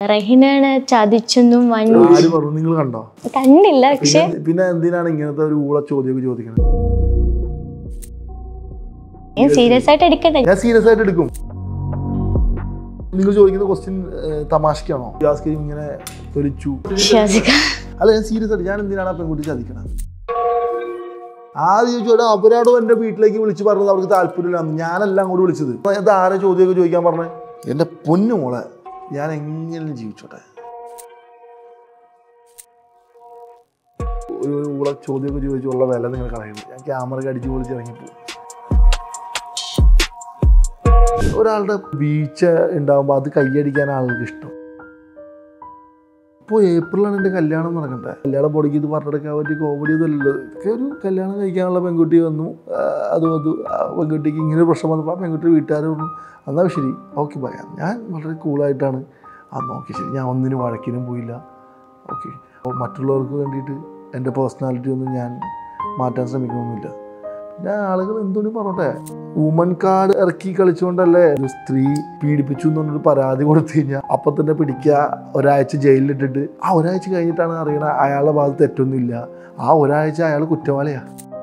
റഹിനാണ് ചതിച്ചെന്നും വൻ ആര് പറഞ്ഞു നിങ്ങൾ കണ്ടോ കണ്ടില്ല പക്ഷെ പിന്നെ പിന്നെ എന്തിനാണ് ഇങ്ങനത്തെ ഒരു ഊള ചോദ്യമൊക്കെ ചോദിക്കുന്നത് ഞാൻ സീരിയസ് ആയിട്ട് എടുക്കട്ടെ ഞാൻ സീരിയസ് ആയിട്ട് എടുക്കും നിങ്ങൾ ചോദിക്കുന്ന ക്വസ്റ്റ്യൻ തമാശക്കാണോ യാസ്കരി ഇങ്ങനെ തൊലിച്ചു വിശ്വസിക്കാം അല്ല ഞാൻ സീരിയസ് ആയിട്ട് ഞാൻ എന്തിനാണ് ആ പെൺകുട്ടി ചതിക്കണത് ആദ്യം ചോദിച്ചോടെ അവരാടോ എൻ്റെ വീട്ടിലേക്ക് വിളിച്ച് പറഞ്ഞത് അവർക്ക് താല്പര്യമില്ല ഞാനല്ല അങ്ങോട്ട് വിളിച്ചത് ഇത് ആരെ ചോദ്യമൊക്കെ ചോദിക്കാൻ പറഞ്ഞേ എൻ്റെ പൊന്നു മോളെ ഞാൻ എങ്ങനെ ജീവിച്ചോട്ടെ ഒരു ഊള ചോദ്യമൊക്കെ ചോദിച്ചുള്ള വില നിങ്ങൾ കളയുന്നു ഞാൻ ക്യാമറ അടിച്ച് പൊളിച്ച് ഇറങ്ങിപ്പോകും ഒരാളുടെ വീഴ്ച ഉണ്ടാകുമ്പോൾ അത് കൈയടിക്കാൻ ആളുകൾക്ക് ഇഷ്ടം ഇപ്പോൾ ഏപ്രിലാണ് എൻ്റെ കല്യാണം നടക്കണ്ടേ കല്യാണ പൊടിക്ക് ഇത് പറഞ്ഞെടുക്കാൻ പറ്റിയ കോമഡി ഒന്നുമല്ലല്ലോ ഇതൊക്കെ ഒരു കല്യാണം കഴിക്കാനുള്ള പെൺകുട്ടി വന്നു ആ, അത് വന്നു ആ പെൺകുട്ടിക്ക് ഇങ്ങനെ ഒരു പ്രശ്നം വന്നപ്പോൾ ആ പെൺകുട്ടി വീട്ടുകാർ പറഞ്ഞു എന്നാൽ ശരി ഓക്കെ പറയാം ഞാൻ വളരെ കൂളായിട്ടാണ് ആ നോക്കി ശരി ഞാൻ ഒന്നിനും വഴക്കിനും പോയില്ല ഓക്കെ അപ്പോൾ മറ്റുള്ളവർക്ക് വേണ്ടിയിട്ട് എൻ്റെ പേഴ്സണാലിറ്റി ഒന്നും ഞാൻ മാറ്റാൻ ശ്രമിക്കുന്നൊന്നുമില്ല പിന്നെ ആളുകൾ എന്തുകൊണ്ട് പറഞ്ഞോട്ടെ വുമൺ കാർഡ് ഇറക്കി കളിച്ചുകൊണ്ടല്ലേ ഒരു സ്ത്രീ പീഡിപ്പിച്ചു എന്ന് പറഞ്ഞൊരു പരാതി കൊടുത്തു കഴിഞ്ഞാൽ അപ്പം തന്നെ പിടിക്കുക ഒരാഴ്ച ജയിലിലിട്ടിട്ട് ആ ഒരാഴ്ച കഴിഞ്ഞിട്ടാണ് അറിയണ അയാളുടെ ഭാഗത്ത് തെറ്റൊന്നുമില്ല ആ ഒരാഴ്ച അയാൾ കുറ്റവാളിയാ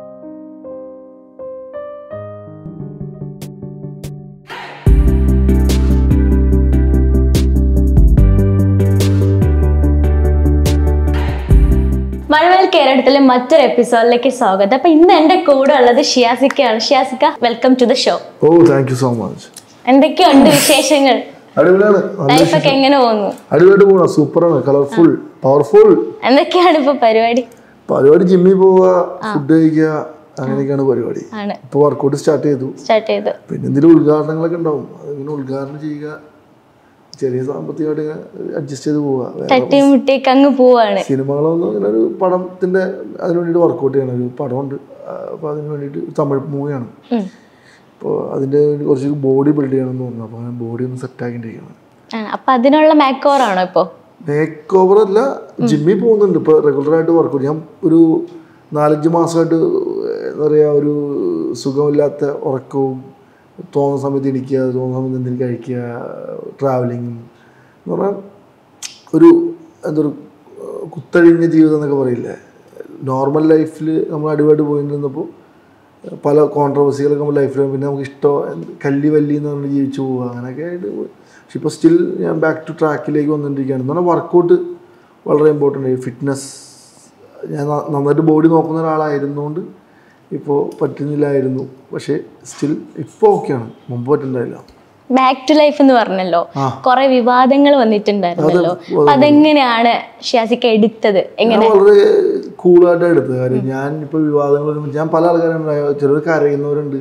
മഴവേൽ കേരളത്തിലെ മറ്റൊരു എപ്പിസോഡിലേക്ക് സ്വാഗതം അപ്പൊ ഇന്ന് എന്റെ കൂടെ ഉള്ളത് ഷിയാസിക്കയാണ് ഷിയാസിക്ക welcome to the show oh thank you so much എന്തൊക്കെയുണ്ട് വിശേഷങ്ങൾ അടിപൊളിയാണ് നല്ല ലൈഫൊക്കെ എങ്ങനെ പോകുന്നു അടിപൊളിയായിട്ട് പോകണം സൂപ്പറാണ് കളർഫുൾ പവർഫുൾ എന്തൊക്കെയാണ് ഇപ്പൊ പരിപാടി പരിപാടി ജിമ്മിൽ പോവുക ഫുഡ് കഴിക്കുക അങ്ങനെയൊക്കെയാണ് പരിപാടി ആണ് ഇപ്പോൾ വർക്കൗട്ട് സ്റ്റാർട്ട് ചെയ്തു സ്റ്റാർട്ട് ചെയ്ത് പിന്നെ എന്തെങ്കിലും ഉദ്ഘാടനങ്ങളൊക്കെ ഉണ്ടാവും അതിങ്ങനെ ഉദ്ഘാടനം ചെയ്യുക ചെറിയ സാമ്പത്തികമായിട്ട് അഡ്ജസ്റ്റ് ചെയ്ത് പോവുക വേറെ തട്ടിയും മുട്ടിയൊക്കെ അങ്ങ് പോവാണ് സിനിമകളൊന്നും ഇങ്ങനെ ഒരു പടത്തിന്റെ അതിന് വേണ്ടിയിട്ട് വർക്കൗട്ട് ചെയ്യണം ഒരു പടമുണ്ട് അപ്പോൾ അതിന് വേണ്ടിയിട്ട് തമിഴ് മൂവിയാണ് ഉം. അപ്പോൾ അതിൻ്റെ വേണ്ടി കുറച്ച് ബോഡി ബിൽഡ് ചെയ്യണം എന്ന് പറഞ്ഞു അപ്പോൾ അങ്ങനെ ബോഡി ഒന്ന് സെറ്റ് ആക്കിയിട്ടിരിക്കണം ആണ് അപ്പൊ അതിനുള്ള മാക്കോർ ആണോ ഇപ്പൊ മേക്ക് ഓവർ അല്ല ജിമ്മിൽ പോകുന്നുണ്ട് ഇപ്പോൾ റെഗുലറായിട്ട് വർക്കൗട്ട് ഞാൻ ഒരു നാലഞ്ച് മാസമായിട്ട് എന്താ പറയുക ഒരു സുഖമില്ലാത്ത ഉറക്കവും തോന്നുന്ന സമയത്ത് ഇടിക്കുക തോന്നുന്ന സമയത്ത് എന്തെങ്കിലും കഴിക്കുക ട്രാവലിങ്ങും എന്ന് പറഞ്ഞാൽ ഒരു എന്തൊരു കുത്തഴിഞ്ഞ ജീവിതം എന്നൊക്കെ പറയില്ലേ നോർമൽ ലൈഫിൽ നമ്മൾ അടിപൊളിയായിട്ട് പോയിരുന്നപ്പോൾ പല കോൺട്രവേഴ്സികളൊക്കെ നമ്മുടെ ലൈഫിൽ പിന്നെ നമുക്ക് ഇഷ്ടം കല്ലി വല്ലി എന്ന് പറഞ്ഞ് ജീവിച്ചു പോവുക അങ്ങനെയൊക്കെ ആയിട്ട് പോയി. പക്ഷെ ഇപ്പോൾ സ്റ്റിൽ ഞാൻ ബാക്ക് ടു ട്രാക്കിലേക്ക് വന്നിട്ടിരിക്കുകയാണ് എന്ന് പറഞ്ഞാൽ വർക്കൗട്ട് വളരെ ഇമ്പോർട്ടൻ്റ് ഫിറ്റ്നസ് ഞാൻ ന- നന്നായിട്ട് ബോഡി നോക്കുന്ന ഒരാളായിരുന്നുകൊണ്ട് ഇപ്പോൾ പറ്റുന്നില്ലായിരുന്നു പക്ഷേ സ്റ്റിൽ ഇപ്പോൾ ഓക്കെയാണ് മുമ്പ് പറ്റുന്നില്ല ബാക്ക് ടു ലൈഫ് എന്ന് പറഞ്ഞല്ലോ ആ. കുറെ വിവാദങ്ങൾ വന്നിട്ടുണ്ടായിരുന്നല്ലോ അപ്പൊ അതെങ്ങനെയാണ് ഷിയാസിക്ക എടുത്തത് എങ്ങനെ ഞാൻ വളരെ കൂളായിട്ടാണ് എടുത്തത് കാര്യം ഞാൻ ഇപ്പോൾ വിവാദങ്ങൾ ഞാൻ പല ആൾക്കാരും ചിലർ കരയുന്നവരുണ്ട്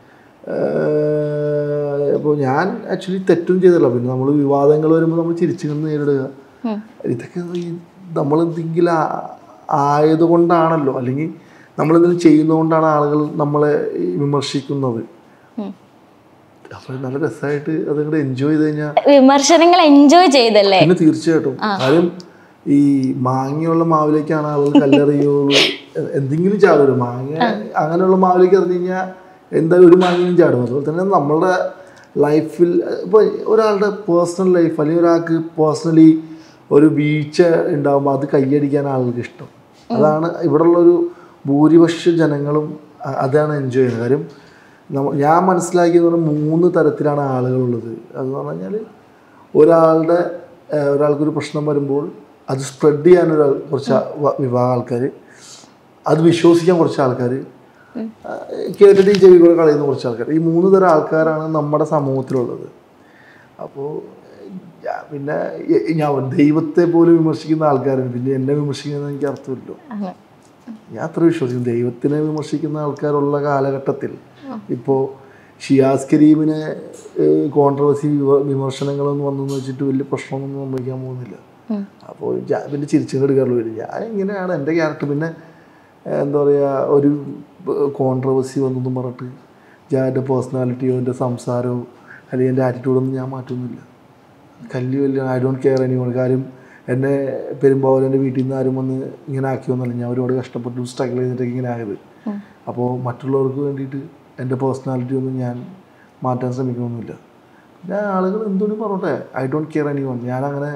അപ്പോൾ ഞാൻ ആക്ച്വലി തെറ്റും ചെയ്തല്ല പിന്നെ നമ്മൾ വിവാദങ്ങൾ വരുമ്പോൾ നമ്മൾ ചിരിച്ചു കൊണ്ട് നേരിടുക ഉം. ഇതൊക്കെ ഈ നമ്മൾ എന്തെങ്കിലും ആ- ആയതുകൊണ്ടാണല്ലോ അല്ലെങ്കിൽ നമ്മളെന്തെങ്കിലും ചെയ്യുന്നതുകൊണ്ടാണ് ആളുകൾ നമ്മളെ ഈ വിമർശിക്കുന്നത് ഉം. അപ്പോൾ നല്ല രസമായിട്ട് അതങ്ങോട്ട് എൻജോയ് ചെയ്ത് കഴിഞ്ഞാൽ വിമർശനങ്ങൾ എൻജോയ് ചെയ്തല്ലേ പിന്നെ തീർച്ചയായിട്ടും കാര്യം ഈ മാങ്ങയുള്ള മാവിലേക്കാണ് ആളുകൾ കല്ലെറിയുള്ളൂ എ- എന്തെങ്കിലും ചാടുമല്ലോ മാങ്ങ അങ്ങനെയുള്ള മാവിലേക്ക് എറിഞ്ഞു കഴിഞ്ഞാൽ എന്തായാലും ഒരു മാങ്ങയും ചാടും അതുപോലെ തന്നെ നമ്മളുടെ ലൈഫിൽ ഇപ്പോൾ ഒരാളുടെ പേഴ്സണൽ ലൈഫ് അല്ലെങ്കിൽ ഒരാൾക്ക് പേഴ്സണലി ഒരു വീഴ്ച ഉണ്ടാകുമ്പോൾ അത് കൈയടിക്കാൻ ആളുകൾക്ക് ഇഷ്ടം അതാണ് ഇവിടെയുള്ളൊരു ഭൂരിപക്ഷ ജനങ്ങളും അ- അതാണ് എൻജോയ് ചെയ്യുന്നത് കാര്യം നമ്മ ഞാൻ മനസ്സിലാക്കിയെന്ന് പറഞ്ഞാൽ മൂന്ന് തരത്തിലാണ് ആളുകളുള്ളത് അതെന്ന് പറഞ്ഞു കഴിഞ്ഞാൽ ഒരാളുടെ ഏഹ്, ഒരാൾക്കൊരു പ്രശ്നം വരുമ്പോൾ അത് സ്പ്രെഡ് ചെയ്യാൻ ഒരാൾ കുറച്ച് ആ- വ- വിഭാഗം ആൾക്കാർ അത് വിശ്വസിക്കാൻ കുറച്ച് ആൾക്കാർ കേട്ടിട്ട് ഈ ചെവി കൂടെ കളയുന്ന കുറച്ച് ആൾക്കാർ ഈ മൂന്ന് തരം ആൾക്കാരാണ് നമ്മുടെ സമൂഹത്തിലുള്ളത് അപ്പോൾ പിന്നെ എ- ഞാൻ ദൈവത്തെ പോലും വിമർശിക്കുന്ന ആൾക്കാരുണ്ട് പിന്നെ എന്നെ വിമർശിക്കുന്നത് എനിക്ക് അർത്ഥമില്ലല്ലോ ആണ്. ഞാൻ അത്ര വിശ്വസിക്കുന്നു ദൈവത്തിനെ വിമർശിക്കുന്ന ആൾക്കാരുള്ള കാലഘട്ടത്തിൽ ഇപ്പോൾ ഷിയാസ് കരീമിനെ കോൺട്രവേഴ്സി വിമർശനങ്ങളൊന്നും വന്നെന്ന് വെച്ചിട്ട് വലിയ പ്രശ്നമൊന്നും സംഭവിക്കാൻ പോകുന്നില്ല ഉം. അപ്പോൾ ഞാൻ പിന്നെ ചിരിച്ചും എടുക്കാറുള്ളൂ വരും ഞാൻ ഇങ്ങനെയാണ് എൻ്റെ ക്യാരക്ടർ പിന്നെ ഏഹ്, എന്താ പറയുക ഒരു കോൺട്രവേഴ്സി വന്നെന്നും പറഞ്ഞിട്ട് ഞാൻ എൻ്റെ പേഴ്സണാലിറ്റിയോ എൻ്റെ സംസാരമോ അല്ലെങ്കിൽ എൻ്റെ ആറ്റിറ്റ്യൂഡൊന്നും ഞാൻ മാറ്റൊന്നുമില്ല കല്ലി വലിയ ഐ ഡോണ്ട് കെയർ എനിവൺ കാര്യം എന്നെ പെരുമ്പാവൂർ എൻ്റെ വീട്ടിൽ നിന്ന് ആരും വന്ന് ഇങ്ങനെ ആക്കിയൊന്നുമല്ല ഞാൻ ഒരുപാട് കഷ്ടപ്പെട്ടു സ്ട്രഗിൾ ചെയ്തിട്ടൊക്കെ ഇങ്ങനെ ആയത് ഉം. അപ്പോൾ മറ്റുള്ളവർക്ക് വേണ്ടിയിട്ട് എൻ്റെ പേഴ്സണാലിറ്റി ഒന്നും ഞാൻ മാറ്റാൻ ശ്രമിക്കുന്നൊന്നുമില്ല പിന്നെ ആളുകൾ എന്തുകൊണ്ട് പറഞ്ഞോട്ടെ ഐ ഡോണ്ട് കെയർ എനിവൺ ഞാനങ്ങനെ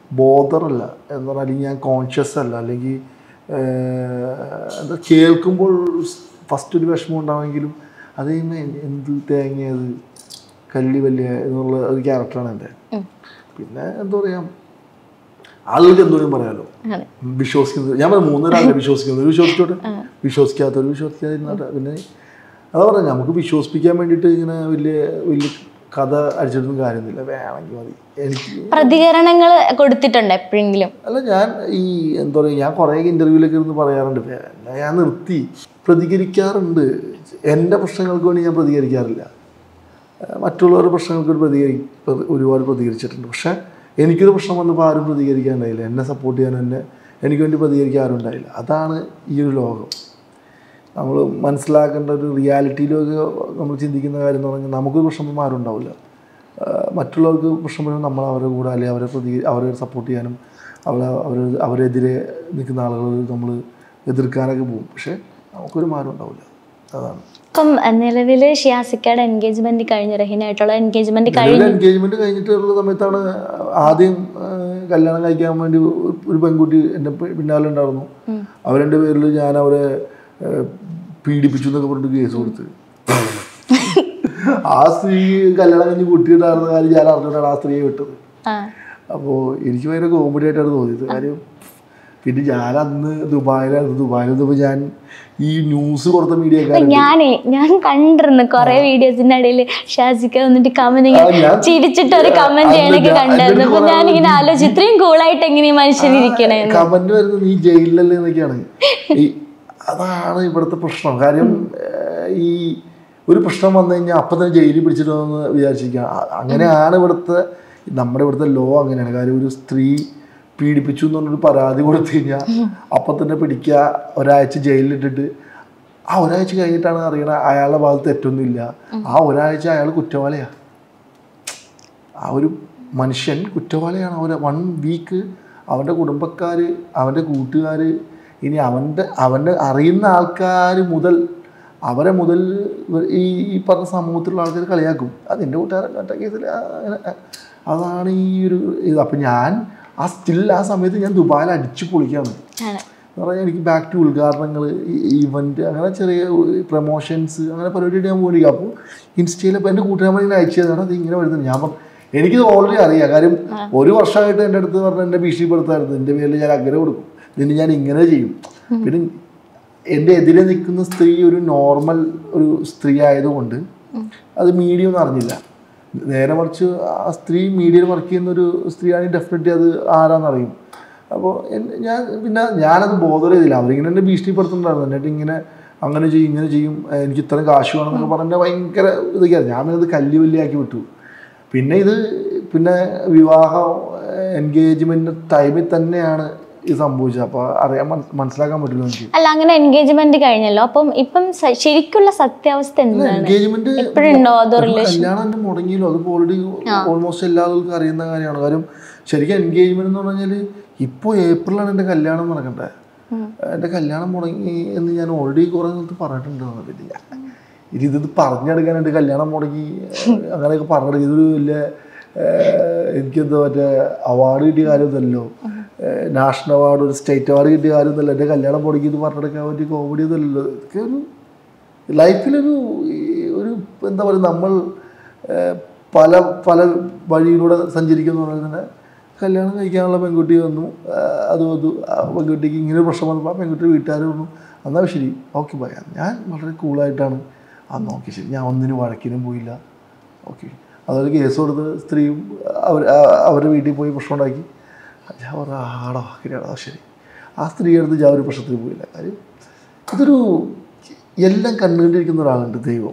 ബോധറല്ല എന്ന് പറഞ്ഞാൽ അല്ലെങ്കിൽ ഞാൻ കോൺഷ്യസ് അല്ല അല്ലെങ്കിൽ ഏഹ്, എന്താ കേൾക്കുമ്പോൾ ഫസ്റ്റ് ഒരു വിഷമം ഉണ്ടാവുമെങ്കിലും അത് കഴിയുമ്പോൾ എന്ത് തേങ്ങയത് കല്ലി വലിയ എന്നുള്ള ഒരു ക്യാരക്ടറാണ് എൻ്റെ ഉം. പിന്നെ എന്താ പറയുക ആളുകൾക്ക് എന്തോരം പറയാലോ അതെ വിശ്വസിക്കുന്നത് ഞാൻ പറഞ്ഞു മൂന്നൊരാളെ വിശ്വസിക്കുന്നത് ഒരു വിശ്വസിച്ചോട്ടെ വിശ്വസിക്കാത്തൊരു വിശ്വസിക്കാതിരുന്നോട്ടെ പിന്നെ അതാ പറഞ്ഞത് നമുക്ക് വിശ്വസിപ്പിക്കാൻ വേണ്ടിയിട്ട് ഇങ്ങനെ വലിയ വലിയ കഥ അടിച്ചിട്ടൊന്നും കാര്യമൊന്നുമില്ല വേണമെങ്കിൽ മതി എനിക്ക് പ്രതികരണങ്ങൾ കൊടുത്തിട്ടുണ്ട് എപ്പോഴെങ്കിലും അല്ല ഞാൻ ഈ എന്താ പറയുക ഞാൻ കുറേ ഇൻ്റർവ്യൂവിലൊക്കെ ഇരുന്ന് പറയാറുണ്ട് പിന്നെ ഞാൻ നിർത്തി പ്രതികരിക്കാറുണ്ട് എൻ്റെ പ്രശ്നങ്ങൾക്ക് വേണ്ടി ഞാൻ പ്രതികരിക്കാറില്ല ഏഹ് മറ്റുള്ളവരുടെ പ്രശ്നങ്ങൾക്ക് വേണ്ടി പ്രതികരി പ്ര- ഒരുപാട് പ്രതികരിച്ചിട്ടുണ്ട് പക്ഷേ എനിക്കൊരു പ്രശ്നം വന്നപ്പോൾ ആരും പ്രതികരിക്കാനുണ്ടായില്ല എന്നെ സപ്പോർട്ട് ചെയ്യാൻ എന്നെ എനിക്ക് വേണ്ടി പ്രതികരിക്കാൻ ആരും ഉണ്ടായില്ല അതാണ് ഈ ഒരു ലോകം നമ്മൾ മനസ്സിലാക്കേണ്ട ഒരു റിയാലിറ്റിയിലൊക്കെ നമ്മൾ ചിന്തിക്കുന്ന കാര്യം എന്ന് പറഞ്ഞാൽ നമുക്കൊരു പ്രശ്നം വരുമ്പോൾ ആരും ഉണ്ടാവില്ല ആഹ് മറ്റുള്ളവർക്ക് പ്രശ്നം വരുമ്പോൾ നമ്മൾ അവരുടെ കൂടെ അല്ലെങ്കിൽ അവരെ പ്രതി അവരെ സപ്പോർട്ട് ചെയ്യാനും അവരെ അവർ അവരെതിരെ നിൽക്കുന്ന ആളുകൾ നമ്മൾ എതിർക്കാനൊക്കെ പോകും പക്ഷേ നമുക്കൊരു മാറ്റം ഉണ്ടാവില്ല അതാണ് ഇപ്പം നിലവിൽ ഷിയാസിക്കയുടെ എൻഗേജ്മെന്റ് കഴിഞ്ഞു റഹീനായിട്ടുള്ള എൻഗേജ്മെന്റ് കഴിഞ്ഞു എൻഗേജ്മെന്റ് കഴിഞ്ഞിട്ടുള്ള സമയത്താണ് ആദ്യം ആ, കല്യാണം കഴിക്കാൻ വേണ്ടി ഒരു പെൺകുട്ടി എൻ്റെ പി- പിന്നാലെ ഉണ്ടായിരുന്നു അവരെൻ്റെ പേരിൽ ഞാൻ അവരെ ആ, പീഡിപ്പിച്ചു എന്നൊക്കെ പറഞ്ഞിട്ട് കേസ് കൊടുത്ത് ആ സ്ത്രീ കല്യാണം കഴിഞ്ഞ് കുട്ടിയുണ്ടായിരുന്ന കാര്യം ഞാൻ അറിഞ്ഞുകൊണ്ടാണ് ആ സ്ത്രീയെ വിട്ടത് ആ അപ്പോൾ എനിക്ക് ഭയങ്കര കോമഡി ആയിട്ടാണ് തോന്നിയത് കാര്യം പിന്നെ ഞാൻ അന്ന് ദുബായിലായിരുന്നു ദുബായിൽ നിന്നപ്പോൾ ഞാൻ ഈ ന്യൂസ് കൊടുത്ത മീഡിയക്കാരൻ ഞാനേ ഞാൻ കണ്ടിരുന്നു കൊറേ വീഡിയോസിന്റെ ഇടയിൽ ഷാസിക്ക വന്നിട്ട് കമന്റ് ആ, ഞാൻ- ചിരിച്ചിട്ട് ഒരു കമന്റ് ആ, ചെയ്യണൊക്കെ ഞാൻ- കണ്ടായിരുന്നു അതിന് അപ്പൊ കുറെ ഞാനിങ്ങനെ ആലോചിച്ചു ഇത്രയും കൂളായിട്ട് എങ്ങനെ ഈ മനുഷ്യൻ ഇരിക്കണേ കമന്റ് വരുന്നത് നീ ജയിലിലല്ലേ എന്നൊക്കെയാണ് ഈ അതാണ് ഇവിടുത്തെ പ്രശ്നം കാര്യം ഏഹ്, ഈ ഒരു പ്രശ്നം വന്നു കഴിഞ്ഞാൽ അപ്പം തന്നെ ജയിലിൽ പിടിച്ചിട്ടോന്ന് വിചാരിച്ചിരിക്കുക അ- അങ്ങനെയാണ് ഇവിടുത്തെ നമ്മുടെ ഇവിടുത്തെ ലോ അങ്ങനെയാണ് കാര്യം ഒരു സ്ത്രീ പീഡിപ്പിച്ചു എന്ന് പറഞ്ഞൊരു പരാതി കൊടുത്തു കഴിഞ്ഞാൽ അപ്പം തന്നെ പിടിക്കുക ഒരാഴ്ച ജയിലിലിട്ടിട്ട് ആ ഒരാഴ്ച കഴിഞ്ഞിട്ടാണ് അറിയണ അയാളുടെ ഭാഗത്ത് തെറ്റൊന്നുമില്ല ആ ഒരാഴ്ച അയാൾ കുറ്റവാളിയാണ് ആ ഒരു മനുഷ്യൻ കുറ്റവാളിയാണ് അവരെ വൺ വീക്ക് അവൻ്റെ കുടുംബക്കാർ അവൻ്റെ കൂട്ടുകാർ ഇനി അവൻ്റെ അവൻ്റെ അറിയുന്ന ആൾക്കാർ മുതൽ അവരെ മുതൽ ഈ ഈ പറഞ്ഞ സമൂഹത്തിലുള്ള ആൾക്കാർ കളിയാക്കും അത് എൻ്റെ കൂട്ടുകാരൻ കേട്ട കേസിൽ ആ, അങ്ങനെ, ആ. അതാണ് ഈ ഒരു ഇത് അപ്പം ഞാൻ ആ സ്റ്റിൽ ആ സമയത്ത് ഞാൻ ദുബായിൽ അടിച്ചു പൊളിക്കാണ് ആണ്. എന്ന് പറഞ്ഞാൽ എനിക്ക് ബാക്ക് ടു ഉദ്ഘാടനങ്ങൾ ഈവൻറ്റ് അങ്ങനെ ചെറിയ പ്രൊമോഷൻസ് അങ്ങനെ പരിപാടിയായിട്ട് ഞാൻ പോയി അപ്പോൾ ഇൻസ്റ്റയിൽ ഇപ്പോൾ എൻ്റെ കൂട്ടുകാരൻ ഇങ്ങനെ അയച്ചു തന്നാണ് അത് ഇങ്ങനെ വരുന്നത് ഞാൻ പറഞ്ഞു എനിക്കിത് ഓൾറെഡി അറിയാം കാര്യം ഒരു വർഷമായിട്ട് എൻ്റെ അടുത്ത് പറഞ്ഞ എൻ്റെ ഭീഷണിപ്പെടുത്തായിരുന്നു എൻ്റെ പേരിൽ ഞാൻ അങ്ങനെ കൊടുക്കും ഇതിന് ഞാൻ ഇങ്ങനെ ചെയ്യും പിന്നെ എൻ്റെ എതിരെ നിൽക്കുന്ന സ്ത്രീ ഒരു നോർമൽ ഒരു സ്ത്രീ ആയതുകൊണ്ട് അത് മീഡിയം ഒന്നും അറിഞ്ഞില്ല നേരെ മറിച്ച് ആ സ്ത്രീ മീഡിയയിൽ വർക്ക് ചെയ്യുന്ന ഒരു സ്ത്രീയാണെങ്കിൽ ഡെഫിനറ്റ്ലി അത് ആരാന്നറിയും അപ്പോൾ ഞാൻ പിന്നെ ഞാനത് ബോധർ ചെയ്തില്ല അവരിങ്ങനെ എന്നെ ഭീഷണിപ്പെടുത്തുന്നുണ്ടായിരുന്നു എന്നിട്ട് ഇങ്ങനെ അങ്ങനെ ചെയ്യും ഇങ്ങനെ ചെയ്യും ഏഹ് എനിക്ക് ഇത്രയും കാശ് വേണമെന്നൊക്കെ പറഞ്ഞാൽ ഭയങ്കര ഇതൊക്കെയായിരുന്നു ഞാൻ പിന്നെ ഇത് കല്ല് വല്ലിയാക്കി വിട്ടു പിന്നെ ഇത് പിന്നെ വിവാഹം എൻഗേജ്മെൻറ്റ് ടൈമിൽ തന്നെയാണ് ഇത് സംഭവിച്ചത് അപ്പോൾ അറിയാൻ മന- മനസ്സിലാക്കാൻ പറ്റില്ല എനിക്ക് അല്ല അങ്ങനെ എൻഗേജ്മെന്റ് കഴിഞ്ഞല്ലോ അപ്പം ഇപ്പം സ- ശരിക്കുള്ള സത്യാവസ്ഥ എന്താണ് എൻഗേജ്മെന്റ് എപ്പോഴുണ്ടോ അതോ റിലേഷൻ കല്യാണം എൻ്റെ മുടങ്ങിയല്ലോ അത് ഓൾറെഡി ഓൾമോസ്റ്റ് എല്ലാവർക്കും അറിയുന്ന കാര്യമാണ് കാര്യം ശരിക്കും എൻഗേജ്മെന്റ് എന്ന് പറഞ്ഞാൽ ഇപ്പോൾ ഏപ്രിലാണ് എൻ്റെ കല്യാണം നടക്കണ്ടേ എൻ്റെ കല്യാണം മുടങ്ങി എന്ന് ഞാൻ ഓൾറെഡി കുറേ സ്ഥലത്ത് പറഞ്ഞിട്ടുണ്ട് പിന്നെ ഞാൻ ഇനി ഇത് പറഞ്ഞെടുക്കാനായിട്ട് കല്യാണം മുടങ്ങി ഏഹ്, അങ്ങനെയൊക്കെ പറഞ്ഞെടുക്കുക ഇതൊരു വലിയ ഏഹ്, എനിക്കെന്തോ മറ്റേ അവാർഡ് കിട്ടിയ കാര്യമൊന്നുമല്ലോ നാഷണൽ അവാർഡ് ഒരു സ്റ്റേറ്റ് അവാർഡ് കിട്ടിയ കാര്യമൊന്നുമല്ല എൻ്റെ കല്യാണം മുടങ്ങി ഇത് പറഞ്ഞെടുക്കാൻ പറ്റിയ കോമഡി ഒന്നുമല്ലല്ലോ ഇതൊക്കെ ഒരു ലൈഫിലൊരു ഈ ഒരു എന്താ പറയുക നമ്മൾ ഏഹ്, പല പല വഴിയിലൂടെ സഞ്ചരിക്കുന്ന പോലെ തന്നെ കല്യാണം കഴിക്കാനുള്ള പെൺകുട്ടി വന്നു ആഹ് അതും അതും ആ പെൺകുട്ടിക്ക് ഇങ്ങനെ ഒരു പ്രശ്നം വന്നപ്പോൾ ആ പെൺകുട്ടി വീട്ടുകാർ വന്നു എന്നാൽ ശരി ഓക്കെ പറയാം ഞാൻ വളരെ കൂളായിട്ടാണ് അന്ന് ഓക്കെ ശരി ഞാൻ ഒന്നിനും വഴക്കിനും പോയില്ല ഓക്കെ അതൊരു കേസ് കൊടുത്ത് സ്ത്രീയും അവർ അവരുടെ വീട്ടിൽ പോയി പ്രശ്നം ഉണ്ടാക്കി ഞാൻ പറഞ്ഞു ആടോ ശരിയാടോ ശരി ആ സ്ത്രീ അടുത്ത് ഞാൻ ഒരു പ്രശ്നത്തിന് പോയില്ല കാര്യം ഇതൊരു എല്ലാം കണ്ടുകൊണ്ടിരിക്കുന്ന ഒരാളുണ്ട് ദൈവം